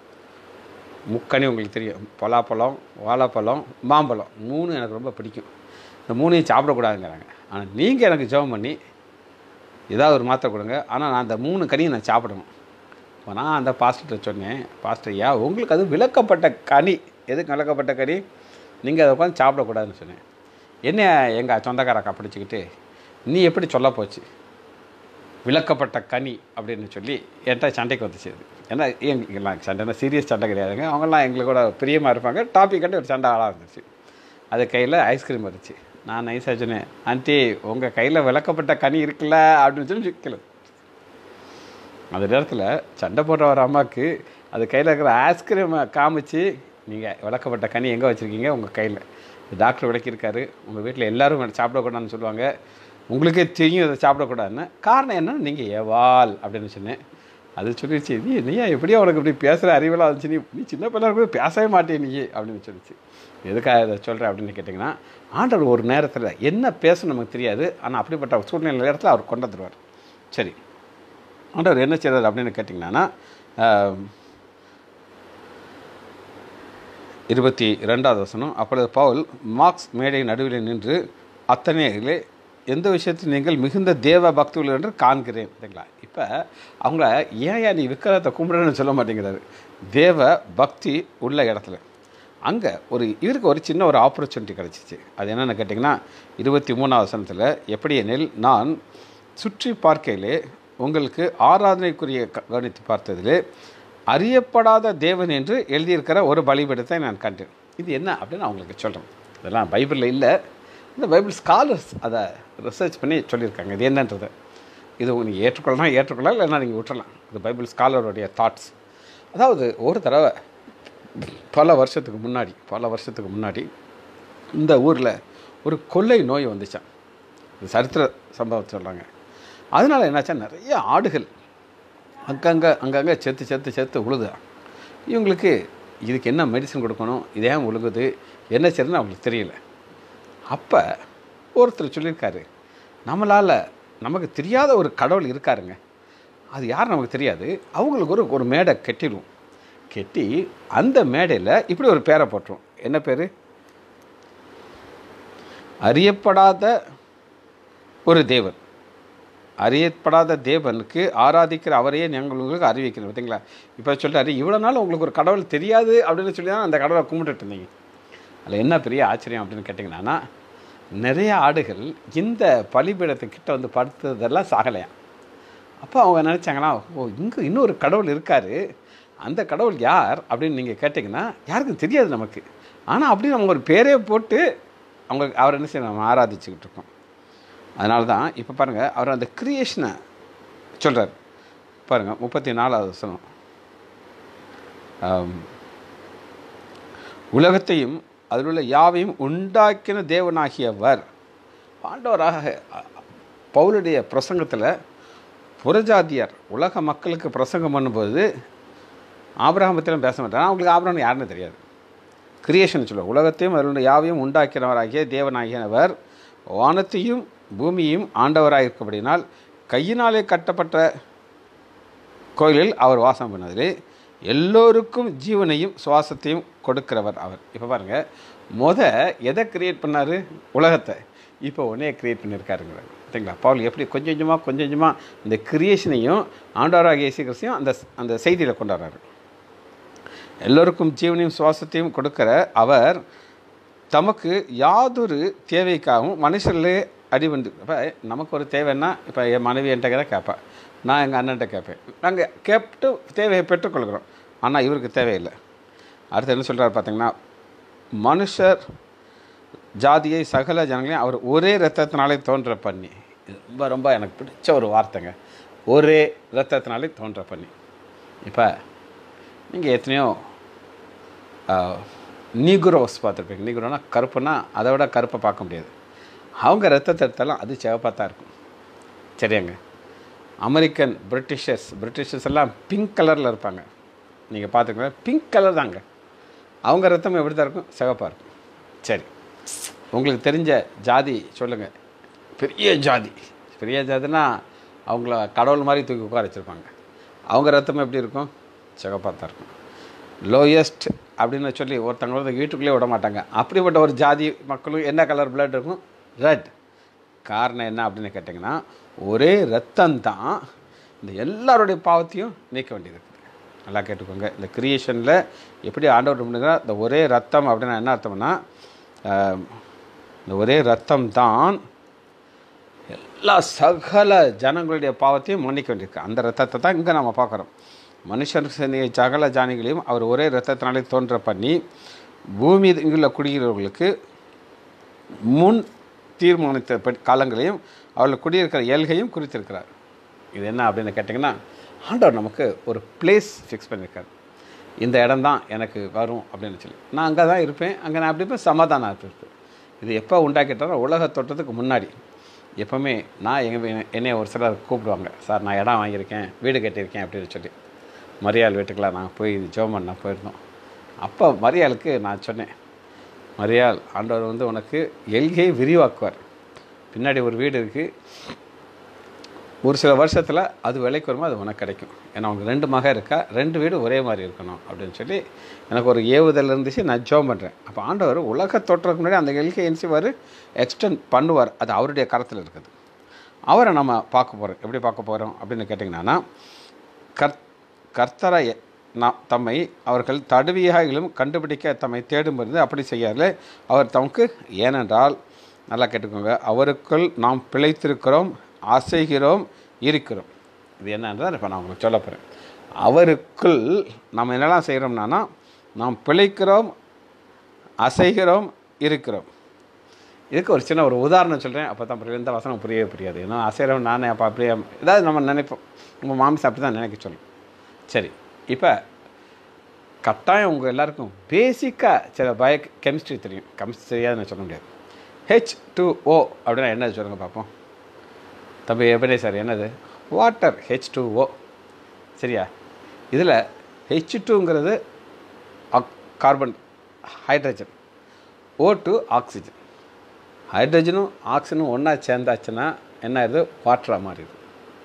முக்கனி உங்களுக்கு தெரியும் பலாப்பழம் வாழைப்பழம் மாம்பழம் மூணு எனக்கு ரொம்ப பிடிக்கும் இந்த மூணையும் சாப்பிடக்கூடாதுங்கிறாங்க ஆனால் நீங்கள் எனக்கு ஜெபம் பண்ணி ஏதாவது ஒரு மாத்திரை கொடுங்க ஆனால் நான் அந்த மூணு கனியும் நான் சாப்பிடணும் இப்போ நான் அந்த பாஸ்டர்கிட்ட சொன்னேன் பாஸ்டர் ஐயா உங்களுக்கு அது விளக்கப்பட்ட கனி எதுக்கு விளக்கப்பட்ட கனி நீங்கள் அதை உட்காந்து சாப்பிடக்கூடாதுன்னு சொன்னேன் என்ன எங்கள் சொந்தக்காரக்கா பிடிச்சிக்கிட்டு நீ எப்படி சொல்ல போச்சு விளக்கப்பட்ட கனி அப்படின்னு சொல்லி என்கிட்ட சண்டைக்கு வந்துச்சு அது ஏன்னா எங்களுக்கெல்லாம் சண்டைனா சீரியஸ் சண்டை கிடையாதுங்க அவங்கெல்லாம் எங்களுக்கு கூட பிரியமாக இருப்பாங்க டாபிக் கண்டு ஒரு சண்டை ஆளாக இருந்துச்சு அது கையில் ஐஸ்கிரீம் வந்துச்சு நான் நைஸாக சொன்னேன் ஆண்டி உங்கள் கையில் விளக்கப்பட்ட கனி இருக்குல்ல அப்படின்னு சொல்லி சிக்கல அந்த நேரத்தில் சண்டை போட்ட ஒரு அம்மாவுக்கு அது கையில் இருக்கிற ஐஸ்கிரீமை காமிச்சு நீங்கள் விளக்கப்பட்ட கனி எங்கே வச்சுருக்கீங்க உங்கள் கையில் டாக்டர் விளக்கியிருக்காரு உங்கள் வீட்டில் எல்லோரும் சாப்பிடக்கூடாதுன்னு சொல்லுவாங்க உங்களுக்கே தெரியும் இதை சாப்பிடக்கூடாதுன்னு காரணம் என்னன்னு நீங்கள் ஏவால் அப்படின்னு சொன்னேன் அது சொல்லிடுச்சு நீ நீயா எப்படியோ உனக்கு இப்படி பேசுகிற அறிவெல்லாம் வந்துச்சு நீ நீ சின்ன பிள்ளை இருக்கும்போது பேசவே மாட்டேன் நீ அப்படின்னு சொல்லிச்சு எதுக்காக இதை சொல்கிறேன் அப்படின்னு கேட்டிங்கன்னா ஆண்டவர் ஒரு நேரத்தில் என்ன பேசணும் நமக்கு தெரியாது ஆனால் அப்படிப்பட்ட சூழ்நிலை நேரத்தில் அவர் கொண்டு வந்துடுவார் சரி ஆண்டவர் என்ன செய்கிறார் அப்படின்னு கேட்டிங்கன்னா இருபத்தி ரெண்டாவது வசனம் அப்பொழுது பவுல் மார்க்ஸ் மேடை நடுவில் நின்று அத்தனையிலே எந்த விஷயத்தில் நீங்கள் மிகுந்த தேவ பக்தி உள்ள என்று காண்கிறேன் சரிங்களா இப்போ அவங்கள ஏன் நீ விக்கிரத்தை கும்பிடுன்னு சொல்ல மாட்டேங்கிறாரு தேவ பக்தி உள்ள இடத்துல அங்கே ஒரு இவருக்கு ஒரு சின்ன ஒரு ஆப்பர்ச்சுனிட்டி கிடச்சிச்சு அது என்னென்னு கேட்டிங்கன்னா இருபத்தி மூணாவது வசனத்தில் எப்படி எனில் நான் சுற்றி பார்க்கையிலே உங்களுக்கு ஆராதனைக்குரிய க- கவனித்து பார்த்ததிலே அறியப்படாத தேவன் என்று எழுதியிருக்கிற ஒரு பலிபீடத்தை நான் கண்டேன் இது என்ன அப்படின்னு நான் உங்களுக்கு சொல்கிறேன் இதெல்லாம் பைபிளில் இல்லை இந்த பைபிள் ஸ்காலர்ஸ் அதை ரிசர்ச் பண்ணி சொல்லியிருக்காங்க இது என்னன்றது இது நீங்கள் ஏற்றுக்கொள்ளலாம் ஏற்றுக்கொள்ளலாம் இல்லைன்னா நீங்கள் விட்டுறலாம் இது பைபிள் ஸ்காலருடைய தாட்ஸ் அதாவது ஒரு தடவை பல வருஷத்துக்கு முன்னாடி பல வருஷத்துக்கு முன்னாடி இந்த ஊரில் ஒரு கொள்ளை நோய் வந்துச்சான் இது சரித்திர சம்பவத்தை சொல்கிறாங்க அதனால் என்னாச்சா நிறைய ஆடுகள் அங்கங்கே அங்கங்கே செத்து செத்து செத்து உழுதா இவங்களுக்கு இதுக்கு என்ன மெடிசன் கொடுக்கணும் இது ஏன் உழுகுது என்ன செய்யறதுன்னு அவங்களுக்கு தெரியல அப்போ ஒருத்தர் சொல்லியிருக்காரு நம்மளால் நமக்கு தெரியாத ஒரு கடவுள் இருக்காருங்க அது யார் நமக்கு தெரியாது அவங்களுக்கு ஒரு ஒரு மேடை கட்டிடுவோம் கட்டி அந்த மேடையில் இப்படி ஒரு பேரை போட்டுரும் என்ன பேர் அறியப்படாத ஒரு தேவன் அறியப்படாத தேவனுக்கு ஆராதிக்கிற அவரையே நாங்கள் உங்களுக்கு அறிவிக்கிறோம் பார்த்தீங்களா இப்போ சொல்லிட்டாரு இவ்வளோ நாள் உங்களுக்கு ஒரு கடவுள் தெரியாது அப்படின்னு சொல்லி தான் அந்த கடவுளை கும்பிட்டுட்டு இருந்தீங்க அதில் என்ன பெரிய ஆச்சரியம் அப்படின்னு கேட்டிங்கன்னா நிறைய ஆடுகள் இந்த பலிபீடத்துக்கிட்ட வந்து படுத்ததெல்லாம் சாகலையாம் அப்போ அவங்க நினச்சாங்களா ஓ இங்கே இன்னொரு கடவுள் இருக்கார் அந்த கடவுள் யார் அப்படின்னு நீங்கள் கேட்டிங்கன்னா யாருக்கும் தெரியாது நமக்கு ஆனால் அப்படி நம்ம ஒரு பேரே போட்டு அவங்க அவர் என்ன செய்ய நம்ம ஆராதிச்சுக்கிட்டு இருக்கோம் அதனால தான் இப்போ பாருங்கள் அவர் அந்த கிரியேஷனை சொல்கிறார் பாருங்கள் முப்பத்தி நாலாவது வசனம் ஆம், உலகத்தையும் அதில் உள்ள யாவையும் உண்டாக்கின தேவனாகியவர் ஆண்டவராக அ- பவுலுடைய பிரசங்கத்தில் புறஜாதியார் உலக மக்களுக்கு பிரசங்கம் பண்ணும்போது ஆபிரகாமத்திலும் பேச மாட்டார் அவங்களுக்கு ஆபிரகாம் யாருன்னு தெரியாது கிரியேஷன் சொல்லுவார் உலகத்தையும் அதில் யாவையும் உண்டாக்கினவராகிய தேவனாகியவர் வானத்தையும் பூமியையும் ஆண்டவராக இருக்கபடினால் கையினாலே கட்டப்பட்ட கோயிலில் அவர் வாசம் பண்ணதிலே எல்லோருக்கும் ஜீவனையும் சுவாசத்தையும் கொடுக்கிறவர் அவர் இப்போ பாருங்கள் முத எதை கிரியேட் பண்ணார் உலகத்தை இப்போ உடனே கிரியேட் பண்ணியிருக்காருங்கிறார் சரிங்களா பவுல் எப்படி கொஞ்சம் கொஞ்சமாக கொஞ்சம் கொஞ்சமாக இந்த கிரியேஷனையும் ஆண்டவராக இயேசு கிறிஸ்தையும் அந்த அந்த செய்தியில் கொண்டாடுறாரு எல்லோருக்கும் ஜீவனையும் சுவாசத்தையும் கொடுக்கிற அவர் தமக்கு யாதொரு தேவைக்காகவும் மனுஷர்களே அடிபண்டு இப்போ நமக்கு ஒரு தேவைன்னா இப்போ என் மனைவி என்கிட்ட கேட்டால் கேட்பேன் நான் எங்கள் அண்ணன்ட்ட கேட்பேன் நாங்கள் கேட்டு தேவையை பெற்றுக்கொள்கிறோம் ஆனால் இவருக்கு தேவையில்லை அடுத்து என்ன சொல்கிறார் பார்த்தீங்கன்னா மனுஷர் ஜாதியை சகல ஜனங்களையும் அவர் ஒரே ரத்தத்தினாலே தோன்ற பண்ணி இது ரொம்ப ரொம்ப எனக்கு பிடிச்ச ஒரு வார்த்தைங்க ஒரே ரத்தத்தினாலே தோன்ற பண்ணி இப்போ நீங்கள் எத்தனையோ நீகுரோஸ் பார்த்துருப்பீங்க நீகுரோனா கருப்புனா அதை விட கருப்பை பார்க்க முடியாது அவங்க ரத்தத்தை எடுத்தாலும் அது சிவப்பாக தான் இருக்கும் சரியாங்க அமெரிக்கன் பிரிட்டிஷர்ஸ் பிரிட்டிஷர்ஸ் எல்லாம் பிங்க் கலரில் இருப்பாங்க நீங்கள் பார்த்துக்கலாம் பிங்க் கலர் தாங்க அவங்க ரத்தம் எப்படி தான் இருக்கும் சிவப்பாக இருக்கும் சரி உங்களுக்கு தெரிஞ்ச ஜாதி சொல்லுங்கள் பெரிய ஜாதி பெரிய ஜாதினா அவங்கள கடவுள் மாதிரி தூக்கி உட்கார வச்சுருப்பாங்க அவங்க ரத்தம் எப்படி இருக்கும் சிவப்பாக தான் இருக்கும் லோயஸ்ட் அப்படின்னு சொல்லி ஒருத்தவங்கள வீட்டுக்குள்ளே விட மாட்டாங்க அப்படிப்பட்ட ஒரு ஜாதி மக்களும் என்ன கலர் பிளட் இருக்கும் ரெட் காரணம் என்ன அப்படின்னு கேட்டிங்கன்னா ஒரே ரத்தம் தான் இந்த எல்லாருடைய பாவத்தையும் நீக்க வேண்டியது இருக்குது நல்லா கேட்டுக்கோங்க இந்த கிரியேஷனில் எப்படி ஆண்டவர் பண்ணுங்க இந்த ஒரே ரத்தம் அப்படின்னா என்ன அர்த்தம்னா ஆஹ், இந்த ஒரே ரத்தம் தான் எல்லா சகல ஜனங்களுடைய பாவத்தையும் மன்னிக்க வேண்டியிருக்கு அந்த ரத்தத்தை தான் இங்கே நம்ம பார்க்குறோம் மனுஷன் செஞ்ச சகல ஜானிகளையும் அவர் ஒரே ரத்தத்தினாலே தோன்ற பண்ணி பூமி இங்குள்ள குடியிருக்கிறவர்களுக்கு முன் தீர்மானித்த படி- காலங்களையும் அவர்கள் குடியிருக்கிற ஏழ்கையும் குறித்திருக்கிறார் இது என்ன அப்படின்னு கேட்டிங்கன்னா ஆண்டவர் நமக்கு ஒரு பிளேஸ் ஃபிக்ஸ் பண்ணியிருக்காரு இந்த இடம் தான் எனக்கு வரும் அப்படின்னு சொல்லி நான் அங்கே தான் இருப்பேன் அங்கே நான் அப்படி இருப்பேன் சமாதானம் இருப்பேன் இது எப்போ உண்டாக்கிட்டாரோ உலக தோட்டத்துக்கு முன்னாடி எப்போவுமே நான் எங்கள் என்னைய ஒரு சிலர் கூப்பிடுவாங்க சார் நான் இடம் வாங்கியிருக்கேன் வீடு கட்டியிருக்கேன் அப்படின்னு சொல்லி மரியாள் வீட்டுக்கெலாம் நான் போய் ஜெபம் பண்ண போயிருந்தோம் அப்போ மரியாளுக்கு நான் சொன்னேன் மரியாள் ஆண்டவர் வந்து உனக்கு எல்கையை விரிவாக்குவார் பின்னாடி ஒரு வீடு இருக்குது ஒரு சில வருஷத்தில் அது விலைக்கு வரும்போது அது உனக்கு கிடைக்கும் ஏன்னா அவங்க ரெண்டு மக இருக்கா ரெண்டு வீடு ஒரே மாதிரி இருக்கணும் அப்படின்னு சொல்லி எனக்கு ஒரு ஏவுதல் இருந்துச்சு நான் ஜோம் பண்ணுறேன் அப்போ ஆண்டவர் உலக தோற்றத்துக்கு முன்னாடி அந்த எல்கை என்சிவார் எக்ஸ்டெண்ட் பண்ணுவார் அது அவருடைய கரத்தில் இருக்குது அவரை நம்ம பார்க்க போகிறோம் எப்படி பார்க்க போகிறோம் அப்படின்னு கேட்டிங்கன்னா கர் கர்த்தரை நாம் தம்மை அவர்கள் தடுவியாகிலும் கண்டுபிடிக்க தம்மை தேடும்போது அப்படி செய்யார்கள் அவர் தமக்கு ஏனென்றால் நல்லா கேட்டுக்கோங்க அவருக்குள் நாம் பிழைத்திருக்கிறோம் அசைகிறோம் இருக்கிறோம் இது என்னன்றதை இப்போ நான் உங்களுக்கு சொல்ல போகிறேன் அவருக்குள் நம்ம என்னெல்லாம் செய்கிறோம்னா நாம் பிழைக்கிறோம் அசைகிறோம் இருக்கிறோம் இதுக்கு ஒரு சின்ன ஒரு உதாரணம் சொல்கிறேன் அப்போ தான் புரியும் இந்த வசனம் புரியவே புரியாது ஏன்னா அசைகிறோம் நானே அப்போ அப்படியே ஏதாவது நம்ம நினைப்போம் நம்ம மாமிசம் அப்படி தான் நினைக்க சொல்லும் சரி இப்போ கட்டாயம் உங்கள் எல்லாருக்கும் பேசிக்காக சில பய கெமிஸ்ட்ரி தெரியும் கெமிஸ்ட்ரி தெரியாதுன்னு சொல்ல முடியாது ஹெச் டூ ஓ அப்படின்னா என்னது சொல்லுங்கள் பார்ப்போம் தம்பி எப்படி சார் என்னது வாட்டர் ஹெச் டூ ஓ சரியா இதில் ஹெச் டூங்கிறது carbon hydrogen O two oxygen ஹைட்ரஜனும் ஆக்சிஜனும் ஒன்றா சேர்ந்தாச்சுன்னா என்ன ஆயிடுது வாட்டராக மாறிடுது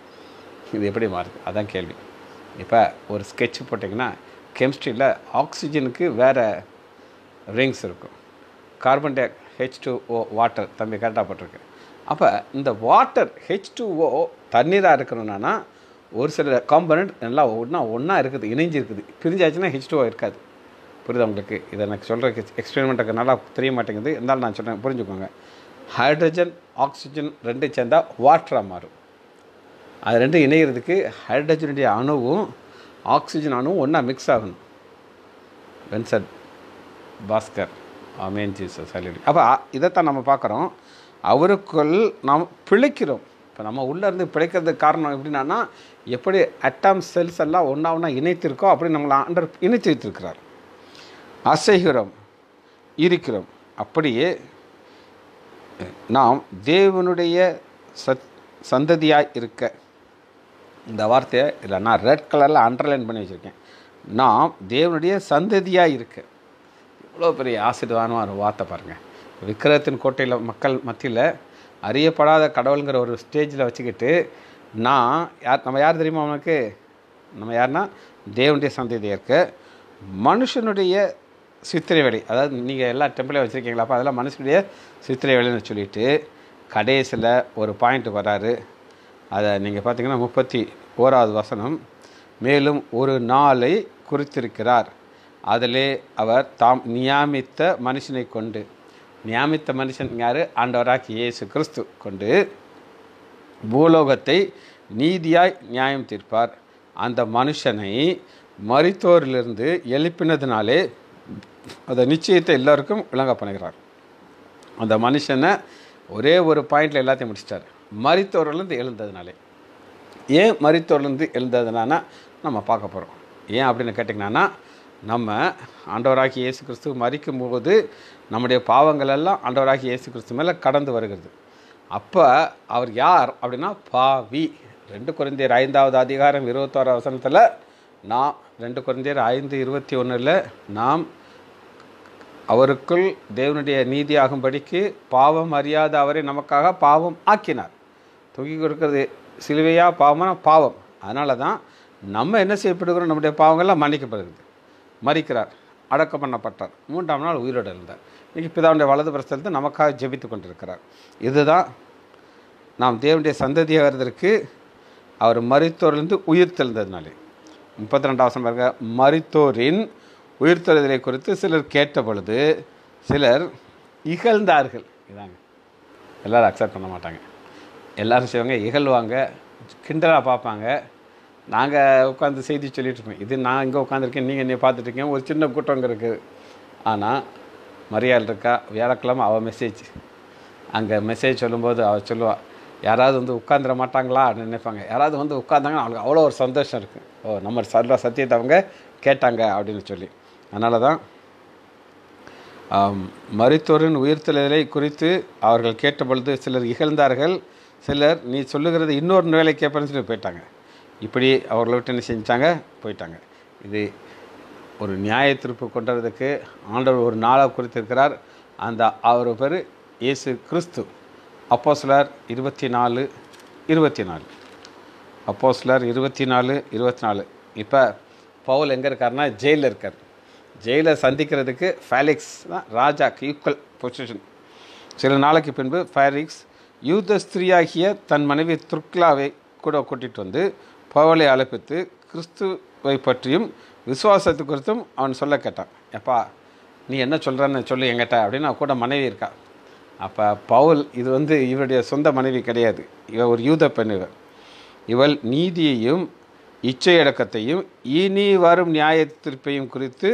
இது எப்படி மாறுது அதான் கேள்வி இப்போ ஒரு ஸ்கெட்ச் போட்டிங்கன்னா கெமிஸ்ட்ரியில் ஆக்சிஜனுக்கு வேறு ரிங்ஸ் இருக்கும் கார்பன் டை ஹெச் டூ ஓ வாட்டர் தம்பி கரெக்டாக போட்டிருக்கு அப்போ இந்த வாட்டர் ஹெச் டூ ஓ தண்ணீராக இருக்கணும்னா ஒரு சில காம்பனண்ட் நல்லா ஒன்றா ஒன்றா இருக்குது இணைஞ்சு இருக்குது பிரிஞ்சாச்சுன்னா ஹெச் டூ இருக்காது புரியுதா உங்களுக்கு இதை எனக்கு சொல்கிறதுக்கு எக்ஸ்பெரிமெண்ட்டுக்கு நல்லா தெரிய மாட்டேங்குது இருந்தாலும் நான் சொல்கிறேன் புரிஞ்சுக்கோங்க ஹைட்ரஜன் ஆக்சிஜன் ரெண்டும் சேர்ந்தால் வாட்டராக மாறும் அது ரெண்டும் இணைகிறதுக்கு ஹைட்ரஜனுடைய அணுவும் ஆக்சிஜன் அணுவும் ஒன்றா மிக்ஸ் ஆகணும் வென்சர் பாஸ்கர் ஆமேன் ஜீசஸ் ஹalleluya அப்போ இதைத்தான் நம்ம பார்க்குறோம் அவருக்குள் நாம் பிழைக்கிறோம் இப்போ நம்ம உள்ளே இருந்து பிழைக்கிறதுக்கு காரணம் எப்படின்னா எப்படி அட்டாம் செல்ஸ் எல்லாம் ஒன்றா ஒன்றா இணைத்திருக்கோ அப்படி நம்மளை ஆண்டர் இணைத்து வைத்திருக்கிறார் அசைகிறோம் இருக்கிறோம் அப்படியே நாம் தேவனுடைய சத் சந்ததியாய் இருக்க இந்த வார்த்தையை இல்லை நான் ரெட் கலரில் அண்டர்லைன் பண்ணி வச்சுருக்கேன் நாம் தேவனுடைய சந்ததியாக இருக்க இவ்வளோ பெரிய ஆசீர்வாதமான ஒரு வார்த்தை பாருங்கள் விக்கிரகத்தின் கோட்டையில் மக்கள் மத்தியில் அறியப்படாத கடவுளுங்கிற ஒரு ஸ்டேஜில் வச்சுக்கிட்டு நான் யார் நம்ம யார் தெரியுமா அவனுக்கு நம்ம யாருன்னா தேவனுடைய சந்ததியாக இருக்க மனுஷனுடைய சித்திரை வேலை அதாவது நீங்கள் எல்லா டெம்பிளையும் வச்சுருக்கீங்களா அப்போ அதெல்லாம் மனுஷனுடைய சித்திரை வேலைன்னு சொல்லிட்டு கடைசியில் ஒரு பாயிண்ட் வராரு அதை நீங்கள் பார்த்தீங்கன்னா முப்பத்தி ஓராவது வசனம் மேலும் ஒரு நாளை குறித்திருக்கிறார் அதிலே அவர் தாம் நியாமித்த மனுஷனை கொண்டு நியாமித்த மனுஷன் யார் ஆண்டவராகி இயேசு கிறிஸ்து கொண்டு பூலோகத்தை நீதியாய் நியாயம் தீர்ப்பார் அந்த மனுஷனை மரித்தோரிலிருந்து எழுப்பினதுனாலே அந்த நிச்சயத்தை எல்லாருக்கும் விளங்க பண்ணுகிறார் அந்த மனுஷனை ஒரே ஒரு பாயிண்டில் எல்லாத்தையும் முடிச்சிட்டார் மரித்தோர்லேருந்து எழுந்ததுனாலே ஏன் மரித்தோர்லேருந்து எழுந்ததுனானா நம்ம பார்க்க போகிறோம் ஏன் அப்படின்னு கேட்டிங்கன்னா நம்ம ஆண்டவராகி இயேசு கிறிஸ்து மறிக்கும் போது நம்முடைய பாவங்கள் எல்லாம் ஆண்டவராகி இயேசு கிறிஸ்து மேலே கடந்து வருகிறது அப்போ அவர் யார் அப்படின்னா பாவி ரெண்டு குறைந்தர் ஐந்தாவது அதிகாரம் இருபத்தோரா வசனத்தில் நாம் ரெண்டு குறைந்தர் ஐந்து இருபத்தி ஒன்றில் நாம் அவருக்குள் தேவனுடைய நீதியாகும்படிக்கு பாவம் அறியாத அவரை நமக்காக பாவம் ஆக்கினார் தூக்கி கொடுக்கறது சிலுவையா பாவமான பாவம் அதனால தான் நம்ம என்ன செய்யப்படுகிறோம் நம்முடைய பாவங்கள்லாம் மன்னிக்கப்படுகிறது மறிக்கிறார் அடக்கம் பண்ணப்பட்டார் மூன்றாம் நாள் உயிரோடு இருந்தார் இன்றைக்கி பிதாவுடைய வலது பிரஸ்தலத்தை நமக்காக ஜெபித்து கொண்டிருக்கிறார் இதுதான் நாம் தேவனுடைய சந்ததியாக வருவதற்கு அவர் மரித்தோரிலிருந்து உயிர் தெழுந்ததுனாலே முப்பத்தி ரெண்டாவது பாருங்க மரித்தோரின் உயிர்த்தெழுதலை குறித்து சிலர் கேட்ட பொழுது சிலர் இகழ்ந்தார்கள் இதாங்க எல்லாரும் அக்செப்ட் பண்ண மாட்டாங்க எல்லாரும் செய்வாங்க இகழ்வாங்க கிண்டலாக பார்ப்பாங்க நாங்கள் உட்காந்து செய்தி சொல்லிட்டு இருப்போம் இது நான் இங்கே உட்காந்துருக்கேன் நீங்கள் என்னை பார்த்துட்டு இருக்கீங்க ஒரு சின்ன கூட்டம் அங்கே இருக்குது ஆனால் மரியாள் இருக்கா வியாழக்கிழமை அவள் மெசேஜ் அங்கே மெசேஜ் சொல்லும்போது அவள் சொல்லுவாள் யாராவது வந்து உட்காந்துட மாட்டாங்களா அப்படின்னு நினைப்பாங்க யாராவது வந்து உட்காந்தாங்கன்னா அவங்களுக்கு அவ்வளோ ஒரு சந்தோஷம் இருக்குது ஓ நம்ம சொல்கிற சத்தியத்தை அவங்க கேட்டாங்க அப்படின்னு சொல்லி அதனால தான் ஆம், மரித்தோரின் உயிர்த்தெழுதலை குறித்து அவர்கள் கேட்டபொழுது சிலர் இகழ்ந்தார்கள் சிலர் நீ சொல்லுகிறது இன்னொரு வேலை கேட்பேன்னு சொல்லி போயிட்டாங்க இப்படி அவர்களை விட்டு என்ன செஞ்சாங்க போயிட்டாங்க இது ஒரு நியாய தீர்ப்பு கொண்டுறதுக்கு ஆண்டவர் ஒரு நாளை குறித்திருக்கிறார் அந்த அவர் பேர் இயேசு கிறிஸ்து அப்போ சிலர் இருபத்தி நாலு இருபத்தி நாலு அப்போ சிலர் இருபத்தி நாலு இருபத்தி நாலு இப்போ பவுல் எங்கே இருக்காருன்னா ஜெயிலில் இருக்கார் ஜெயிலில் சந்திக்கிறதுக்கு ஃபேலிக்ஸ் தான் ராஜாக்கு ஈக்குவல் பொசிஷன் சில நாளைக்கு பின்பு ஃபேரிக்ஸ் யூத ஸ்திரீயாகிய தன் மனைவி துர்க்லாவை கூட கூட்டிகிட்டு வந்து பவுலை அழைப்பித்து கிறிஸ்துவை பற்றியும் விசுவாசத்தை குறித்தும் அவன் சொல்ல கேட்டான் எப்பா நீ என்ன சொல்கிறன்னு சொல்லு என்கிட்ட அப்படின்னு அவன் கூட மனைவி இருக்கா அப்போ பவுல் இது வந்து இவருடைய சொந்த மனைவி கிடையாது இவ ஒரு யூத பெண் இவ இவள் நீதியையும் இச்சையடக்கத்தையும் இனி வரும் நியாய தீர்ப்பையும் குறித்து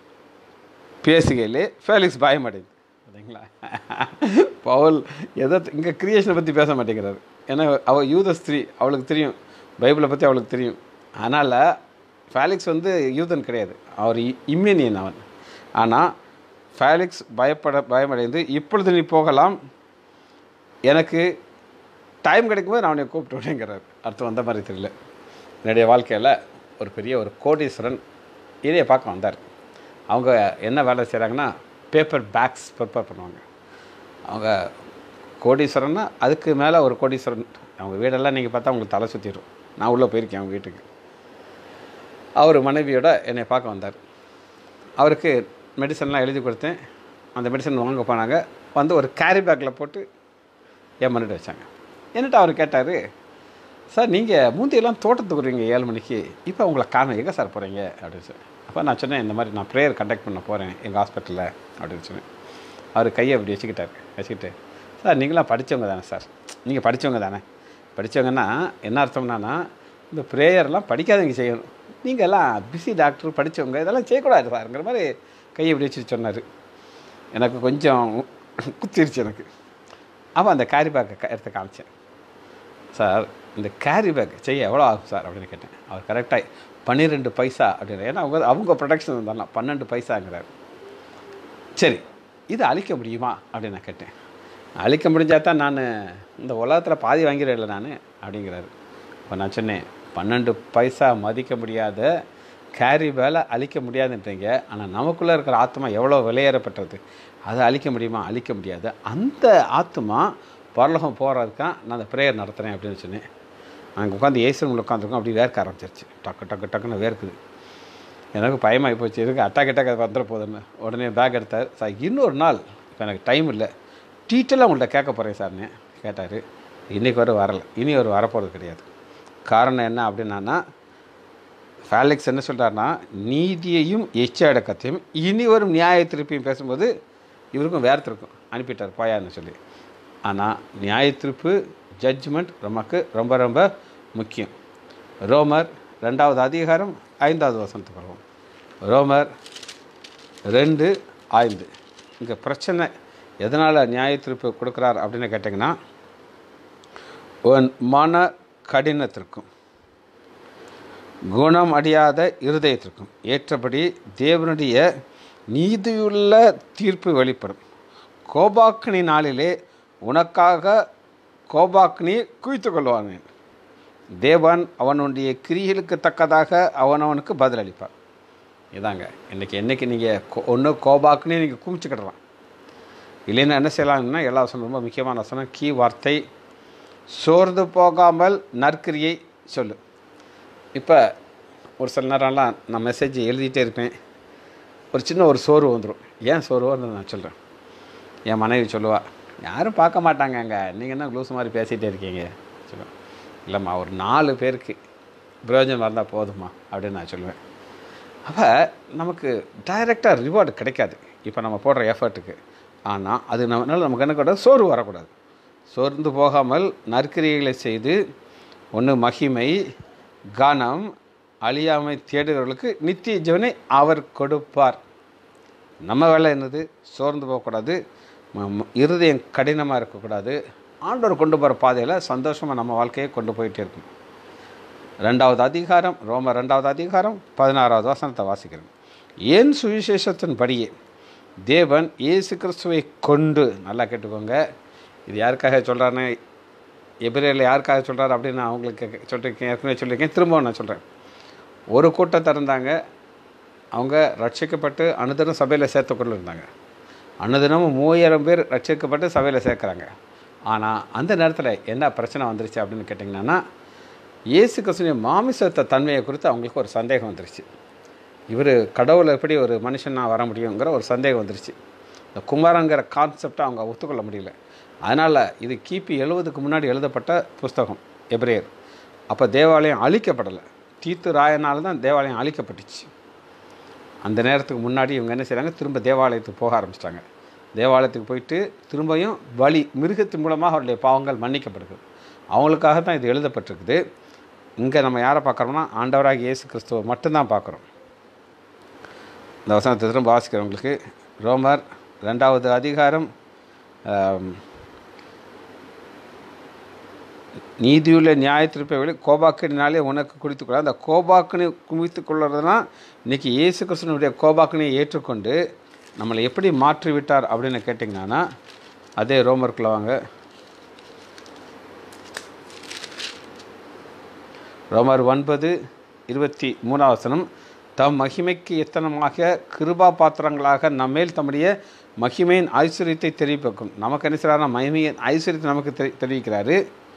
பேசுகையிலே ஃபேலிக்ஸ் பயமடைந்து சரிங்களா பவுல் எதோ இங்கே கிரியேஷனை பற்றி பேச மாட்டேங்கிறாரு ஏன்னா அவள் யூத ஸ்திரீ அவளுக்கு தெரியும் பைபிளை பற்றி அவளுக்கு தெரியும் அதனால் ஃபேலிக்ஸ் வந்து யூதன் கிடையாது அவர் இம்மியனியன் அவன் ஆனால் ஃபேலிக்ஸ் பயப்பட பயமடைந்து இப்பொழுது நீ போகலாம் எனக்கு டைம் கிடைக்கும்போது நான் அவனை கூப்பிட்டு விடுங்கிறார் அர்த்தம் வந்த மாதிரி தெரியல என்னுடைய வாழ்க்கையில் ஒரு பெரிய ஒரு கோடீஸ்வரன் இதையை பார்க்க வந்தார் அவங்க என்ன வேலை செய்கிறாங்கன்னா பேப்பர் பேக்ஸ் ப்ரிப்பேர் பண்ணுவாங்க அவங்க கோடீஸ்வரன்னா அதுக்கு மேலே ஒரு கோடீஸ்வரன் அவங்க வீடெல்லாம் நீங்கள் பார்த்தா உங்களுக்கு தலை சுற்றிடும் நான் உள்ளே போயிருக்கேன் அவங்க வீட்டுக்கு அவர் மனைவியோட என்னை பார்க்க வந்தார் அவருக்கு மெடிசன்லாம் எழுதி கொடுத்தேன் அந்த மெடிசன் வாங்க போனாங்க வந்து ஒரு கேரி பேக்கில் போட்டு என் பண்ணிட்டு வச்சாங்க என்னட்டு அவர் கேட்டார் சார் நீங்கள் மூந்தியெல்லாம் தோட்டத்துக்கு வருவீங்க ஏழு மணிக்கு இப்போ உங்களை காணும் எங்கே சார் போகிறீங்க அப்படின்னு சொல்லி அப்போ நான் சொன்னேன் இந்த மாதிரி நான் ப்ரேயர் கண்டக்ட் பண்ண போகிறேன் எங்கள் ஹாஸ்பிட்டலில் அப்படின்னு சொன்னேன் அவர் கையை அப்படி வச்சுக்கிட்டார் வச்சுக்கிட்டு சார் நீங்களாம் படித்தவங்க தானே சார் நீங்கள் படித்தவங்க தானே படித்தவங்கன்னா என்ன அர்த்தம்னா இந்த ப்ரேயர்லாம் படிக்காதவங்க செய்யணும் நீங்கள் எல்லாம் பிஸி டாக்டர் படித்தவங்க இதெல்லாம் செய்யக்கூடாது சார்ங்கிற மாதிரி கையை இப்படி வச்சுட்டு சொன்னார் எனக்கு கொஞ்சம் குத்திருச்சு எனக்கு அப்போ அந்த கேரி பேக்கை எடுத்து காமிச்சேன் சார் இந்த கேரி பேக் செய்ய எவ்வளோ ஆகும் சார் அப்படின்னு கேட்டேன் அவர் கரெக்டாக பன்னிரெண்டு பைசா அப்படின்னு ஏன்னா அவங்க அவங்க ப்ரொடக்ஷன் இருந்தாலும் பன்னெண்டு பைசாங்கிறார் சரி இதை அழிக்க முடியுமா அப்படின்னு நான் கேட்டேன் அழிக்க முடிஞ்சால் தான் நான் இந்த உலகத்தில் பாதி வாங்கிடுவேன்ல நான் அப்படிங்கிறாரு இப்போ நான் சொன்னேன் பன்னெண்டு பைசா மதிக்க முடியாத கேரி வேலை அழிக்க முடியாதுன்றீங்க ஆனால் நமக்குள்ளே இருக்கிற ஆத்மா எவ்வளோ விலையேறப்பட்டது அதை அழிக்க முடியுமா அழிக்க முடியாது அந்த ஆத்மா பரலோகம் போகிறதுக்காக நான் அந்த ப்ரேயர் நடத்துகிறேன் அப்படின்னு சொன்னேன் அங்கே உட்காந்து ஏசு ரூமில் உட்காந்துருக்கோம் அப்படி வேர்க்க ஆரம்பிச்சிருச்சு டக்கு டக்கு டக்குன்னு வேர்க்குது எனக்கு பயமாகி போச்சு இதுக்கு அட்டாக் அட்டாக் அது வந்துட போதுன்னு உடனே பேக் எடுத்தார் சார் இன்னொரு நாள் இப்போ எனக்கு டைம் இல்லை டீட்டெயிலாக உங்கள்கிட்ட கேட்க போகிறேன் சார்னு கேட்டார் இன்றைக்கி வரை வரலை இனி ஒரு வரப்போகிறது கிடையாது காரணம் என்ன அப்படின்னா ஃபேலிக்ஸ் என்ன சொல்கிறாருன்னா நீதியையும் எச்ச அடக்கத்தையும் இனி வரும் நியாய திருப்பியும் பேசும்போது இவருக்கும் வேர்த்திருக்கும் அனுப்பிட்டார் போயான்னு சொல்லி ஆனால் நியாய தீர்ப்பு ஜட்ஜ்மெண்ட் நமக்கு ரொம்ப ரொம்ப முக்கியம் ரோமர் ரெண்டாவது அதிகாரம் ஐந்தாவது வசனத்துக்கு வருவோம் ரோமர் ரெண்டு ஐந்து இங்கே பிரச்சனை எதனால் நியாய தீர்ப்பு கொடுக்குறார் அப்படின்னு கேட்டிங்கன்னா உன் மன கடினத்திற்கும் குணம் அடியாத இருதயத்திற்கும் ஏற்றபடி தேவனுடைய நீதியுள்ள தீர்ப்பு வெளிப்படும் கோபாக்கினி நாளிலே உனக்காக கோபாக்கினி குவித்து கொள்வானேன் தேவன் அவனுடைய கிரிகளுக்கு தக்கதாக அவன் அவனுக்கு பதிலளிப்பார் இதாங்க இன்றைக்கி என்றைக்கு நீங்கள் ஒன்று கோபாக்குனே நீங்கள் குமிச்சுக்கிடலாம் இல்லைன்னா என்ன செய்யலாம்னா எல்லா வசனம் ரொம்ப முக்கியமான வசனம் கீ வார்த்தை சோர்ந்து போகாமல் நற்கிரியை சொல்லு இப்போ ஒரு சில நேரம்லாம் நான் மெசேஜ் எழுதிட்டே இருப்பேன் ஒரு சின்ன ஒரு சோர்வு வந்துடும் ஏன் சோர்வுன்னு நான் சொல்கிறேன் என் மனைவி சொல்லுவா யாரும் பார்க்க மாட்டாங்க அங்கே நீங்கள் என்ன க்ளூஸ் மாதிரி பேசிகிட்டே இருக்கீங்க சொல்லுவேன் இல்லைம்மா ஒரு நாலு பேருக்கு பிரயோஜனம் இருந்தால் போதுமா அப்படின்னு நான் சொல்லுவேன் அப்போ நமக்கு டைரெக்டாக ரிவார்டு கிடைக்காது இப்போ நம்ம போடுற எஃபர்ட்டுக்கு ஆனால் அது நம்மளால் நமக்கு என்ன கூட சோர்வு வரக்கூடாது சோர்ந்து போகாமல் நற்கிரியைகளை செய்து ஒன்று மகிமை கனம் அழியாமை தேடுகிறவர்களுக்கு நித்திய ஜீவனை அவர் கொடுப்பார் நம்ம வேலை என்னது சோர்ந்து போகக்கூடாது ம- ம- இருதயம் கடினமாக இருக்கக்கூடாது ஆண்டவர் கொண்டு போகிற பாதையில் சந்தோஷமாக நம்ம வாழ்க்கையை கொண்டு போயிட்டே இருக்கும் ரெண்டாவது அதிகாரம் ரோம ரெண்டாவது அதிகாரம் பதினாறாவது வசனத்தை வாசிக்கிறேன் ஏன் சுவிசேஷத்தின்படியே தேவன் இயேசு கிறிஸ்துவை கொண்டு நல்லா கேட்டுக்கோங்க இது யாருக்காக சொல்கிறாருன்னு எபிரேல யாருக்காக சொல்கிறாரு அப்படின்னு நான் அவங்களுக்கு சொல்லியிருக்கேன் ஏற்கனவே சொல்லியிருக்கேன் திரும்பவும் நான் சொல்கிறேன் ஒரு கூட்டத்தை இருந்தாங்க அவங்க ரட்சிக்கப்பட்டு அனுதினம் சபையில் சேர்த்து கொண்டு இருந்தாங்க அனுதினமும் மூவாயிரம் பேர் ரட்சிக்கப்பட்டு சபையில் சேர்க்குறாங்க ஆனால் அந்த நேரத்தில் என்ன பிரச்சனை வந்துருச்சு அப்படின்னு கேட்டிங்கன்னா இயேசு கிறிஸ்துவின் மாமிசத்த தன்மையை குறித்து அவங்களுக்கு ஒரு சந்தேகம் வந்துருச்சு இவர் கடவுள் எப்படி ஒரு மனுஷனாக வர முடியுங்கிற ஒரு சந்தேகம் வந்துருச்சு இந்த குமாரங்கிற கான்செப்டை அவங்க ஒத்துக்கொள்ள முடியல அதனால் இது கிபி எழுவதுக்கு முன்னாடி எழுதப்பட்ட புஸ்தகம் எப்ரேயர் அப்போ தேவாலயம் அழிக்கப்படலை தீத்து ராயனால் தான் தேவாலயம் அழிக்கப்பட்டுச்சு அந்த நேரத்துக்கு முன்னாடி இவங்க என்ன செய்கிறாங்க திரும்ப தேவாலயத்துக்கு போக ஆரம்பிச்சிட்டாங்க தேவாலயத்துக்கு போயிட்டு திரும்பியும் வழி மிருகத்தின் மூலமாக அவருடைய பாவங்கள் மன்னிக்கப்படுகிறது அவங்களுக்காக தான் இது எழுதப்பட்டிருக்குது இங்கே நம்ம யாரை பார்க்குறோம்னா ஆண்டவராக இயேசு கிறிஸ்துவை மட்டும்தான் பார்க்குறோம் இந்த வசனத்தை திரும்ப வாசிக்கிறவங்களுக்கு ரோமர் ரெண்டாவது அதிகாரம் ஆம், நீதியுள்ள நியாயத்திருப்பை வெளி கோபாக்கினாலே உனக்கு குடித்து கொள்ள அந்த கோபாக்கினை குவித்து கொள்றதுனா இன்றைக்கி இயேசு கிறிஸ்தனுடைய கோபாக்கினை ஏற்றுக்கொண்டு நம்மளை எப்படி மாற்றி விட்டார் அப்படின்னு கேட்டிங்கன்னா அதே ரோமருக்குள்ள வாங்க ரோமர் ஒன்பது இருபத்தி மூணாவது வசனம் தம் மகிமைக்கு எத்தனமாக கிருபா பாத்திரங்களாக நம்மேல் தம்முடைய மகிமையின் ஐஸ்வர்யத்தை தெரிவிக்கும் நமக்கு என்ன செய்றாருன்னா மகிமையின் ஐஸ்வர்யத்தை நமக்கு தெரி தெரிவிக்கிறாரு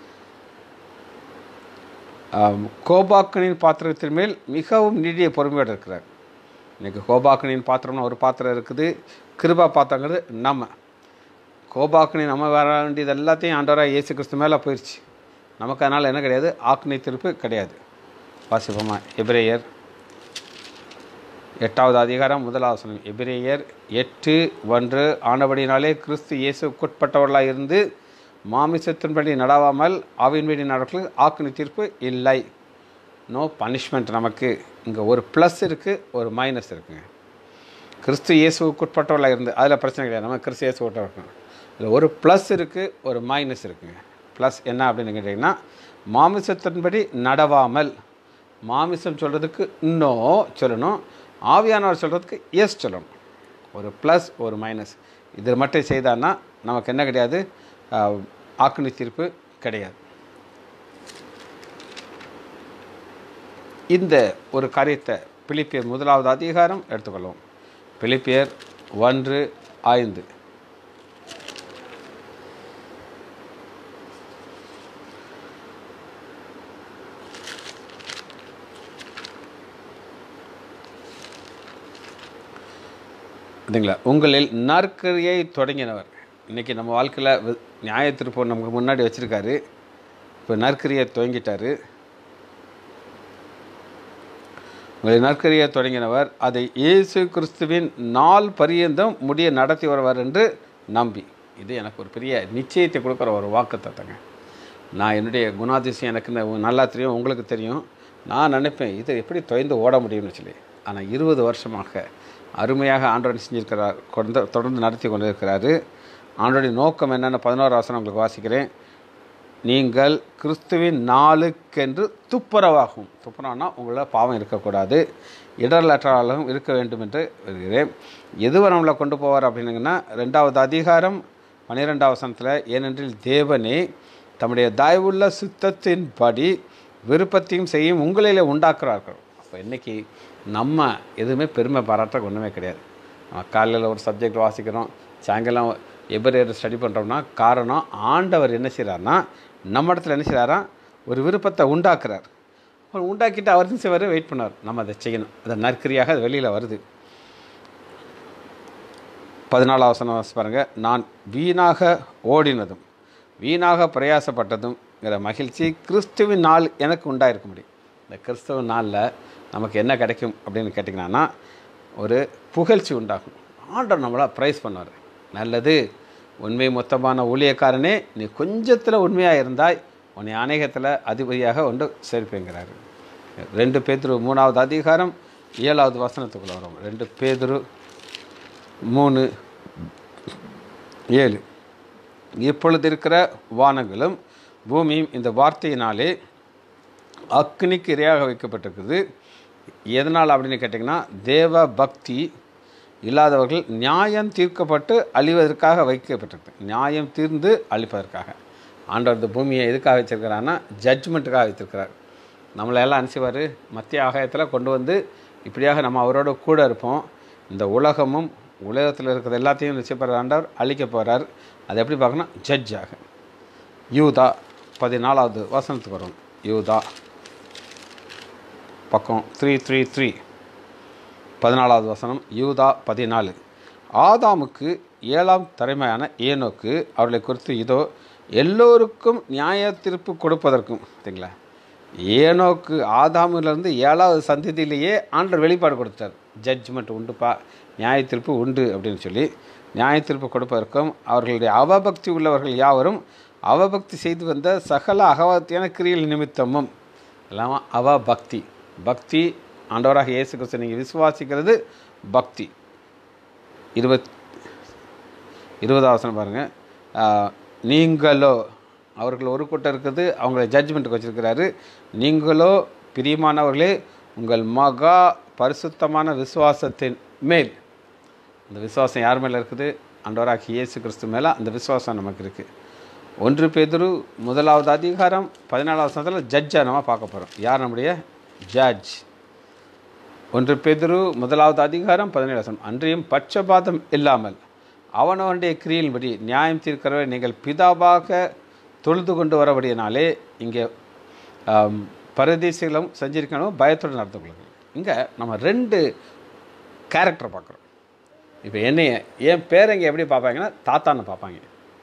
ஆம், கோபாக்கனின் பாத்திரத்தின் மேல் மிகவும் நீடிய பொறுமையோடு இருக்கிறார் இன்றைக்கி கோபாக்கனின் பாத்திரம்னு ஒரு பாத்திரம் இருக்குது கிருபா பாத்திரங்கிறது நம்ம கோபாக்கனி நம்ம வர வேண்டியது எல்லாத்தையும் ஆண்டவராக இயேசு கிறிஸ்து மேலே போயிடுச்சு நமக்கு அதனால் என்ன கிடையாது ஆக்னி திருப்பு கிடையாது வாசிப்போமா எபிரேயர் எட்டாவது அதிகாரம் முதலாவது வசனம் எபிரேயர் எட்டு ஒன்று ஆனபடினாலே கிறிஸ்து இயேசுக்குட்பட்டவர்களாக இருந்து மாமிசத்தின்படி நடாவாமல் ஆவின்படி நடக்கிறது ஆக்குனி தீர்ப்பு இல்லை நோ பனிஷ்மெண்ட் நமக்கு இங்கே ஒரு ப்ளஸ் இருக்குது ஒரு மைனஸ் இருக்குங்க கிறிஸ்து இயேசுக்குட்பட்டவர்களாக இருந்து அதில் பிரச்சனை கிடையாது நம்ம கிறிஸ்து இயேசு இருக்கணும் இதில் ஒரு ப்ளஸ் இருக்குது ஒரு மைனஸ் இருக்குங்க ப்ளஸ் என்ன அப்படின்னு கேட்டிங்கன்னா மாமிசத்தின்படி நடவாமல் மாமிசம் சொல்கிறதுக்கு நோ சொல்லணும் ஆவியானவர் சொல்கிறதுக்கு எஸ் சொல்லணும் ஒரு ப்ளஸ் ஒரு மைனஸ் இது மட்டும் செய்தான்னா நமக்கு என்ன கிடையாது ஆஹ், ஆக்கினி தீர்ப்பு கிடையாது இந்த ஒரு காரியத்தை பிலிப்பியர் முதலாவது அதிகாரம் எடுத்துக்கொள்வோம் பிலிப்பியர் ஒன்று ஐந்து இல்லைங்களா உங்களில் நற்கரியை தொடங்கினவர் இன்னைக்கு நம்ம வாழ்க்கையில் நியாய திருப்பம் நமக்கு முன்னாடி வச்சுருக்காரு இப்போ நற்கரியை துவங்கிட்டாரு உங்களை நற்கரியை தொடங்கினவர் அதை இயேசு கிறிஸ்துவின் நாள் பரியந்தம் முடிய நடத்தி வருவார் என்று நம்பி இது எனக்கு ஒரு பெரிய நிச்சயத்தை கொடுக்குற ஒரு வாக்குத்தத்தங்க நான் என்னுடைய குணாதிசயம் எனக்கு இந்த நல்லா தெரியும் உங்களுக்கு தெரியும் நான் நினைப்பேன் இது எப்படி தொய்ந்து ஓட முடியும்னு சொல்லி ஆனால் இருபது வருஷமாக அருமையாக ஆண்டவன் செஞ்சிருக்கிறார் கொண்டு தொடர்ந்து நடத்தி கொண்டிருக்கிறாரு ஆண்டோடைய நோக்கம் என்னென்னு பதினோரு வசனம் உங்களுக்கு வாசிக்கிறேன் நீங்கள் கிறிஸ்துவின் நாளுக்கென்று துப்புரவாகும் துப்புரவானா உங்களோட பாவம் இருக்கக்கூடாது இடர்லற்றாலும் இருக்க வேண்டும் என்று வருகிறேன் எதுவரை நம்மளை கொண்டு போவார் அப்படின்னீங்கன்னா ரெண்டாவது அதிகாரம் பன்னிரெண்டாவது வசனத்தில் ஏனென்றில் தேவனே தம்முடைய தயவுள்ள சுத்தத்தின்படி விருப்பத்தையும் செய்யும் உங்களிலே உண்டாக்குறார்கள் அப்போ இன்னைக்கு நம்ம எதுவுமே பெருமை பாராட்ட ஒன்றுமே கிடையாது நம்ம காலையில் ஒரு சப்ஜெக்ட் வாசிக்கிறோம் சாயங்காலம் எபரேர் ஸ்டடி பண்ணுறோம்னா காரணம் ஆண்டவர் என்ன செய்கிறாருன்னா நம்ம இடத்துல என்ன செய்கிறாரா ஒரு விருப்பத்தை உண்டாக்குறார் அவர் உண்டாக்கிட்டு அவர் என்ன செய்வார் வெயிட் பண்ணார் நம்ம அதை செய்யணும் அதை நற்கரியாக அது வெளியில் வருது பதினாலாவது வசனம் வாசி பாருங்க நான் வீணாக ஓடினதும் வீணாக பிரயாசப்பட்டதும்ங்கிற மகிழ்ச்சி கிறிஸ்துவின் நாள் எனக்கு உண்டாயிருக்க முடியும் இந்த கிறிஸ்துவ நாளில் நமக்கு என்ன கிடைக்கும் அப்படின்னு கேட்டிங்கன்னா ஒரு புகழ்ச்சி உண்டாகும் ஆண்டவர் நம்மளை ப்ரைஸ் பண்ணுவார் நல்லது உண்மை மொத்தமான ஊழியக்காரனே நீ கொஞ்சத்தில் உண்மையாக இருந்தாய் உன்னை அநேகத்தில் அதிபதியாக ஒன்று சேர்ப்பேங்கிறாரு ரெண்டு பேதுரு மூணாவது அதிகாரம் ஏழாவது வசனத்துக்குள்ள வரும் ரெண்டு பேதுரு மூணு ஏழு இப்பொழுது இருக்கிற வானங்களும் பூமியும் இந்த வார்த்தையினாலே அக்னிக்கு இரையாக வைக்கப்பட்டிருக்குது எதனால் அப்படின்னு கேட்டிங்கன்னா தேவ பக்தி இல்லாதவர்கள் நியாயம் தீர்க்கப்பட்டு அழிவதற்காக வைக்கப்பட்டிருக்கு நியாயம் தீர்ந்து அழிப்பதற்காக ஆண்டவர் இந்த பூமியை எதுக்காக வச்சிருக்கிறான்னா ஜட்ஜ்மெண்ட்டுக்காக வைத்திருக்கிறார் நம்மளை எல்லாம் அனுப்பிச்சுவார் மத்திய ஆகாயத்தில் கொண்டு வந்து இப்படியாக நம்ம அவரோட கூட இருப்போம் இந்த உலகமும் உலகத்தில் இருக்கிறது எல்லாத்தையும் நிச்சயப்படுற ஆண்டவர் அழிக்க போகிறார் அது எப்படி பார்க்கணும் ஜட்ஜாக யூதா பதினாலாவது வசனத்துக்கு வரும் யூதா பக்கம் த்ரீ த்ரீ த்ரீ பதினாலாவது வசனம் யூதா பதினாலு ஆதாமுக்கு ஏழாம் தலைமையான ஏனோக்கு அவர்களை குறித்து இதோ எல்லோருக்கும் நியாய தீர்ப்பு கொடுப்பதற்கும் சரிங்களா ஏனோக்கு ஆதாமிலிருந்து ஏழாவது சந்ததியிலேயே ஆண்டவர் வெளிப்பாடு கொடுத்தார் ஜட்ஜ்மெண்ட் உண்டுப்பா நியாய தீர்ப்பு உண்டு அப்படின்னு சொல்லி நியாய தீர்ப்பு கொடுப்பதற்கும் அவர்களுடைய அவபக்தி உள்ளவர்கள் யாவரும் அவபக்தி செய்து வந்த சகல அகவத்தியான கிரியல் நிமித்தமும் எல்லாம் அவபக்தி பக்தி ஆண்டவராக இயேசு கிறிஸ்து நீங்கள் விசுவாசிக்கிறது பக்தி இருபத் இருபதாவசனம் பாருங்கள் நீங்களோ அவர்கள் ஒரு கூட்டம் இருக்குது அவங்கள ஜட்ஜ்மெண்ட்டுக்கு வச்சுருக்கிறாரு நீங்களோ பிரியமானவர்களே உங்கள் மகா பரிசுத்தமான விசுவாசத்தின் மேல் அந்த விசுவாசம் யார் மேலே இருக்குது ஆண்டவராக இயேசு கிறிஸ்து மேலே அந்த விசுவாசம் நமக்கு இருக்குது ஒன்று பேதுரு முதலாவது அதிகாரம் பதினாலாவது வசனத்தில் ஜட்ஜாக நம்ம பார்க்க போகிறோம் யார் நம்முடைய ஜட்ஜ் ஒன்று பேதுரு முதலாவது அதிகாரம் பதினேழு வசனம் அன்றியும் பட்சபாதம் இல்லாமல் அவனவனுடைய கிரியின்படி நியாயம் தீர்க்கிறவரை நீங்கள் பிதாவாக தொழுது கொண்டு வரபடியினாலே இங்கே ஆம், பரதேசிகளும் செஞ்சிருக்கணும் பயத்துடன் நடந்து கொள்ளுங்கள் இங்கே நம்ம ரெண்டு கேரக்டர் பார்க்குறோம் இப்போ என்னைய என் பேரங்க எப்படி பார்ப்பாங்கன்னா தாத்தான்னு பார்ப்பாங்க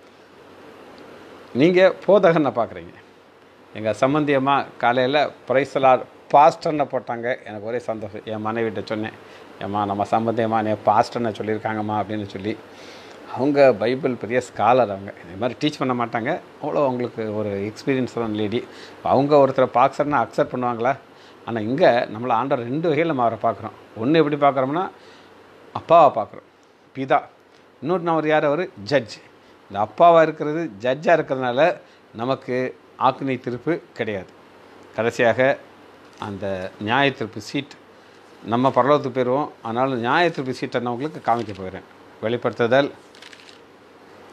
நீங்கள் போதகனை பார்க்குறீங்க எங்கள் சம்பந்தியம்மா காலையில் பிரைசலார் பாஸ்டர்னு போட்டாங்க எனக்கு ஒரே சந்தோஷம் என் மனைவிட்ட சொன்னேன் ஏம்மா நம்ம சம்பந்தியம்மா நீ பாஸ்டர்னு சொல்லியிருக்காங்கம்மா அப்படின்னு சொல்லி அவங்க பைபிள் பெரிய ஸ்காலர் அவங்க இது மாதிரி டீச் பண்ண மாட்டாங்க அவ்வளோ அவங்களுக்கு ஒரு எக்ஸ்பீரியன்ஸ் தான் லேடி அவங்க ஒருத்தரை பாக்ஸர்னா அக்செப்ட் பண்ணுவாங்களா ஆனால் இங்கே நம்மளை ஆண்டவர் ரெண்டு வகையில் நம்ம அவரை பார்க்குறோம் ஒன்று எப்படி பார்க்குறோம்னா அப்பாவை பார்க்குறோம் பிதா இன்னொரு நபர் யார் அவர் ஜட்ஜ் இந்த அப்பாவாக இருக்கிறது ஜட்ஜாக இருக்கிறதுனால நமக்கு ஆக்கினை தீர்ப்பு கிடையாது கடைசியாக அந்த நியாய தீர்ப்பு சீட் நம்ம பரலோகத்துக்கு போயிடுவோம் அதனால் நியாய தீர்ப்பு சீட்டை நான் உங்களுக்கு காமிக்க போகிறேன் வெளிப்படுத்துதல்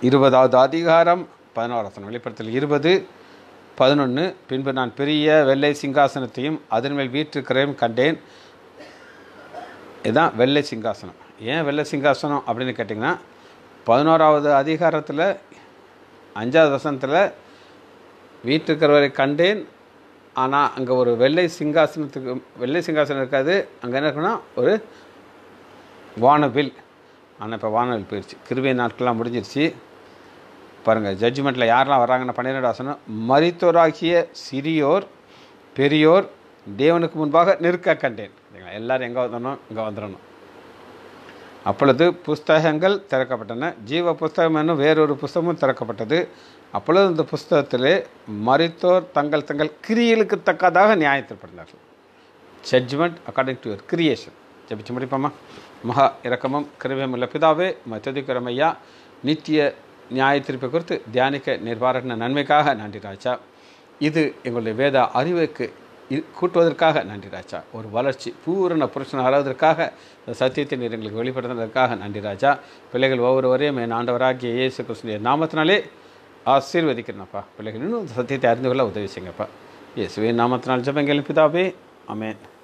இருபதாவது அதிகாரம் பதினோராசனம் வெளிப்படுத்தல் இருபது பதினொன்று பின்பு நான் பெரிய வெள்ளை சிங்காசனத்தையும் அதன் மேல் வீற்றிருக்கிறதையும் கண்டேன் இதுதான் வெள்ளை சிங்காசனம் ஏன் வெள்ளை சிங்காசனம் அப்படின்னு கேட்டிங்கன்னா பதினோராவது அதிகாரத்தில் அஞ்சாவது வசனத்தில் வீட்டிருக்கிறவரை கண்டேன் ஆனால் அங்கே ஒரு வெள்ளை சிங்காசனத்துக்கு வெள்ளை சிங்காசனம் இருக்காது அங்கே என்ன இருக்குன்னா ஒரு வானவில் ஆனால் இப்போ வானவில் போயிடுச்சு கிருபை நாட்கள்லாம் முடிஞ்சிருச்சு பாருங்கள் ஜட்ஜ்மெண்ட்டில் யாரெல்லாம் வராங்கன்னா பன்னிரெண்டு வாசனம் மரித்தோராகிய சிறியோர் பெரியோர் தேவனுக்கு முன்பாக நிற்க கண்டேன் சரிங்களா எல்லாரும் எங்கே வந்துடணும் இங்கே வந்துடணும் அப்பொழுது புஸ்தகங்கள் திறக்கப்பட்டன ஜீவ புஸ்தகம் என்னும் வேறொரு புஸ்தகமும் திறக்கப்பட்டது அப்பொழுது இந்த புஸ்தகத்திலே மரித்தோர் தங்கள் தங்கள் கிரியலுக்கு தக்கதாக நியாயத்திற்பட்டார்கள் judgement according to your creation ஜபிச்சு முடிப்போமா மகா இரக்கமும் கிருபையும் உள்ள பிதாவே மத்ததிக்கிறோம் ஐயா நித்திய நியாய தீர்ப்பை குறித்து தியானிக்க நிர்வாரண நன்மைக்காக நன்றி ராஜா இது எங்களுடைய வேத அறிவுக்கு இ- கூட்டுவதற்காக நன்றி ராஜா ஒரு வளர்ச்சி பூரண புருஷன் ஆகிறதற்காக இந்த சத்தியத்தை நீர் எங்களுக்கு வெளிப்படுத்துவதற்காக நன்றி ராஜா பிள்ளைகள் ஒவ்வொருவரையும் என் ஆண்டவராகிய இயேசு கிருஷ்ணனுடைய நாமத்தினாலே ஆசீர்வதிக்கிறேன்ப்பா பிள்ளைகள் இன்னும் இந்த சத்தியத்தை அறிந்து கொள்ள உதவி செய்யுங்கப்பா இயேசுவே நாமத்தினால் ஜபங்கள் பிதாவே அமேன்